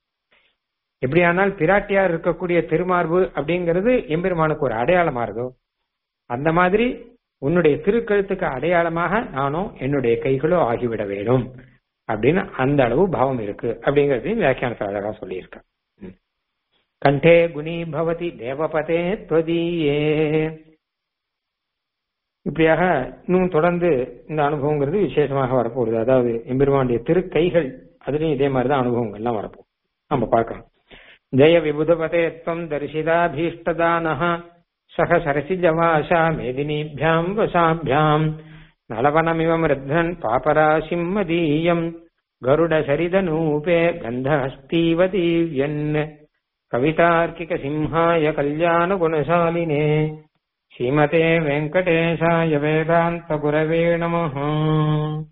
எப்படியானால் பிராட்டியார் இருக்கக்கூடிய திருமார்பு அப்படிங்கிறது எம்பெருமானுக்கு ஒரு அடையாளமா இருக்கோ அந்த மாதிரி உன்னுடைய திருக்கழுத்துக்கு அடையாளமாக நானும் என்னுடைய கைகளோ ஆகிவிட வேணும் அப்படின்னு அந்த அளவு பாவம் இருக்கு அப்படிங்கறதையும் வியாக்கியானத்தில் அழகா சொல்லியிருக்கேன் கண்டே குணி பவதி தேவபதே தொதியே இப்படியாக இன்னும் தொடர்ந்து இந்த அனுபவங்கிறது விசேஷமாக வரப்போகுது அதாவது எம்பெருமானுடைய திருக்கைகள் அதுலயும் இதே மாதிரிதான் அனுபவங்கள்லாம் வரப்போகுது நம்ம பார்க்கலாம் ஜெய விபுதபதே त्वम् दर्शिताभीष्टदानः सह सरसिजवासा मेदिनीभ्याम् वसाभ्याम् नलवनमिव मृद्धन् पापराशिम् मदीयम् गरुडसरिदनूपे गन्धहस्तीव दीव्यन् कवितार्किकसिंहाय कल्याणगुणशालिने श्रीमते वेङ्कटेशाय वेदान्तगुरवे नमः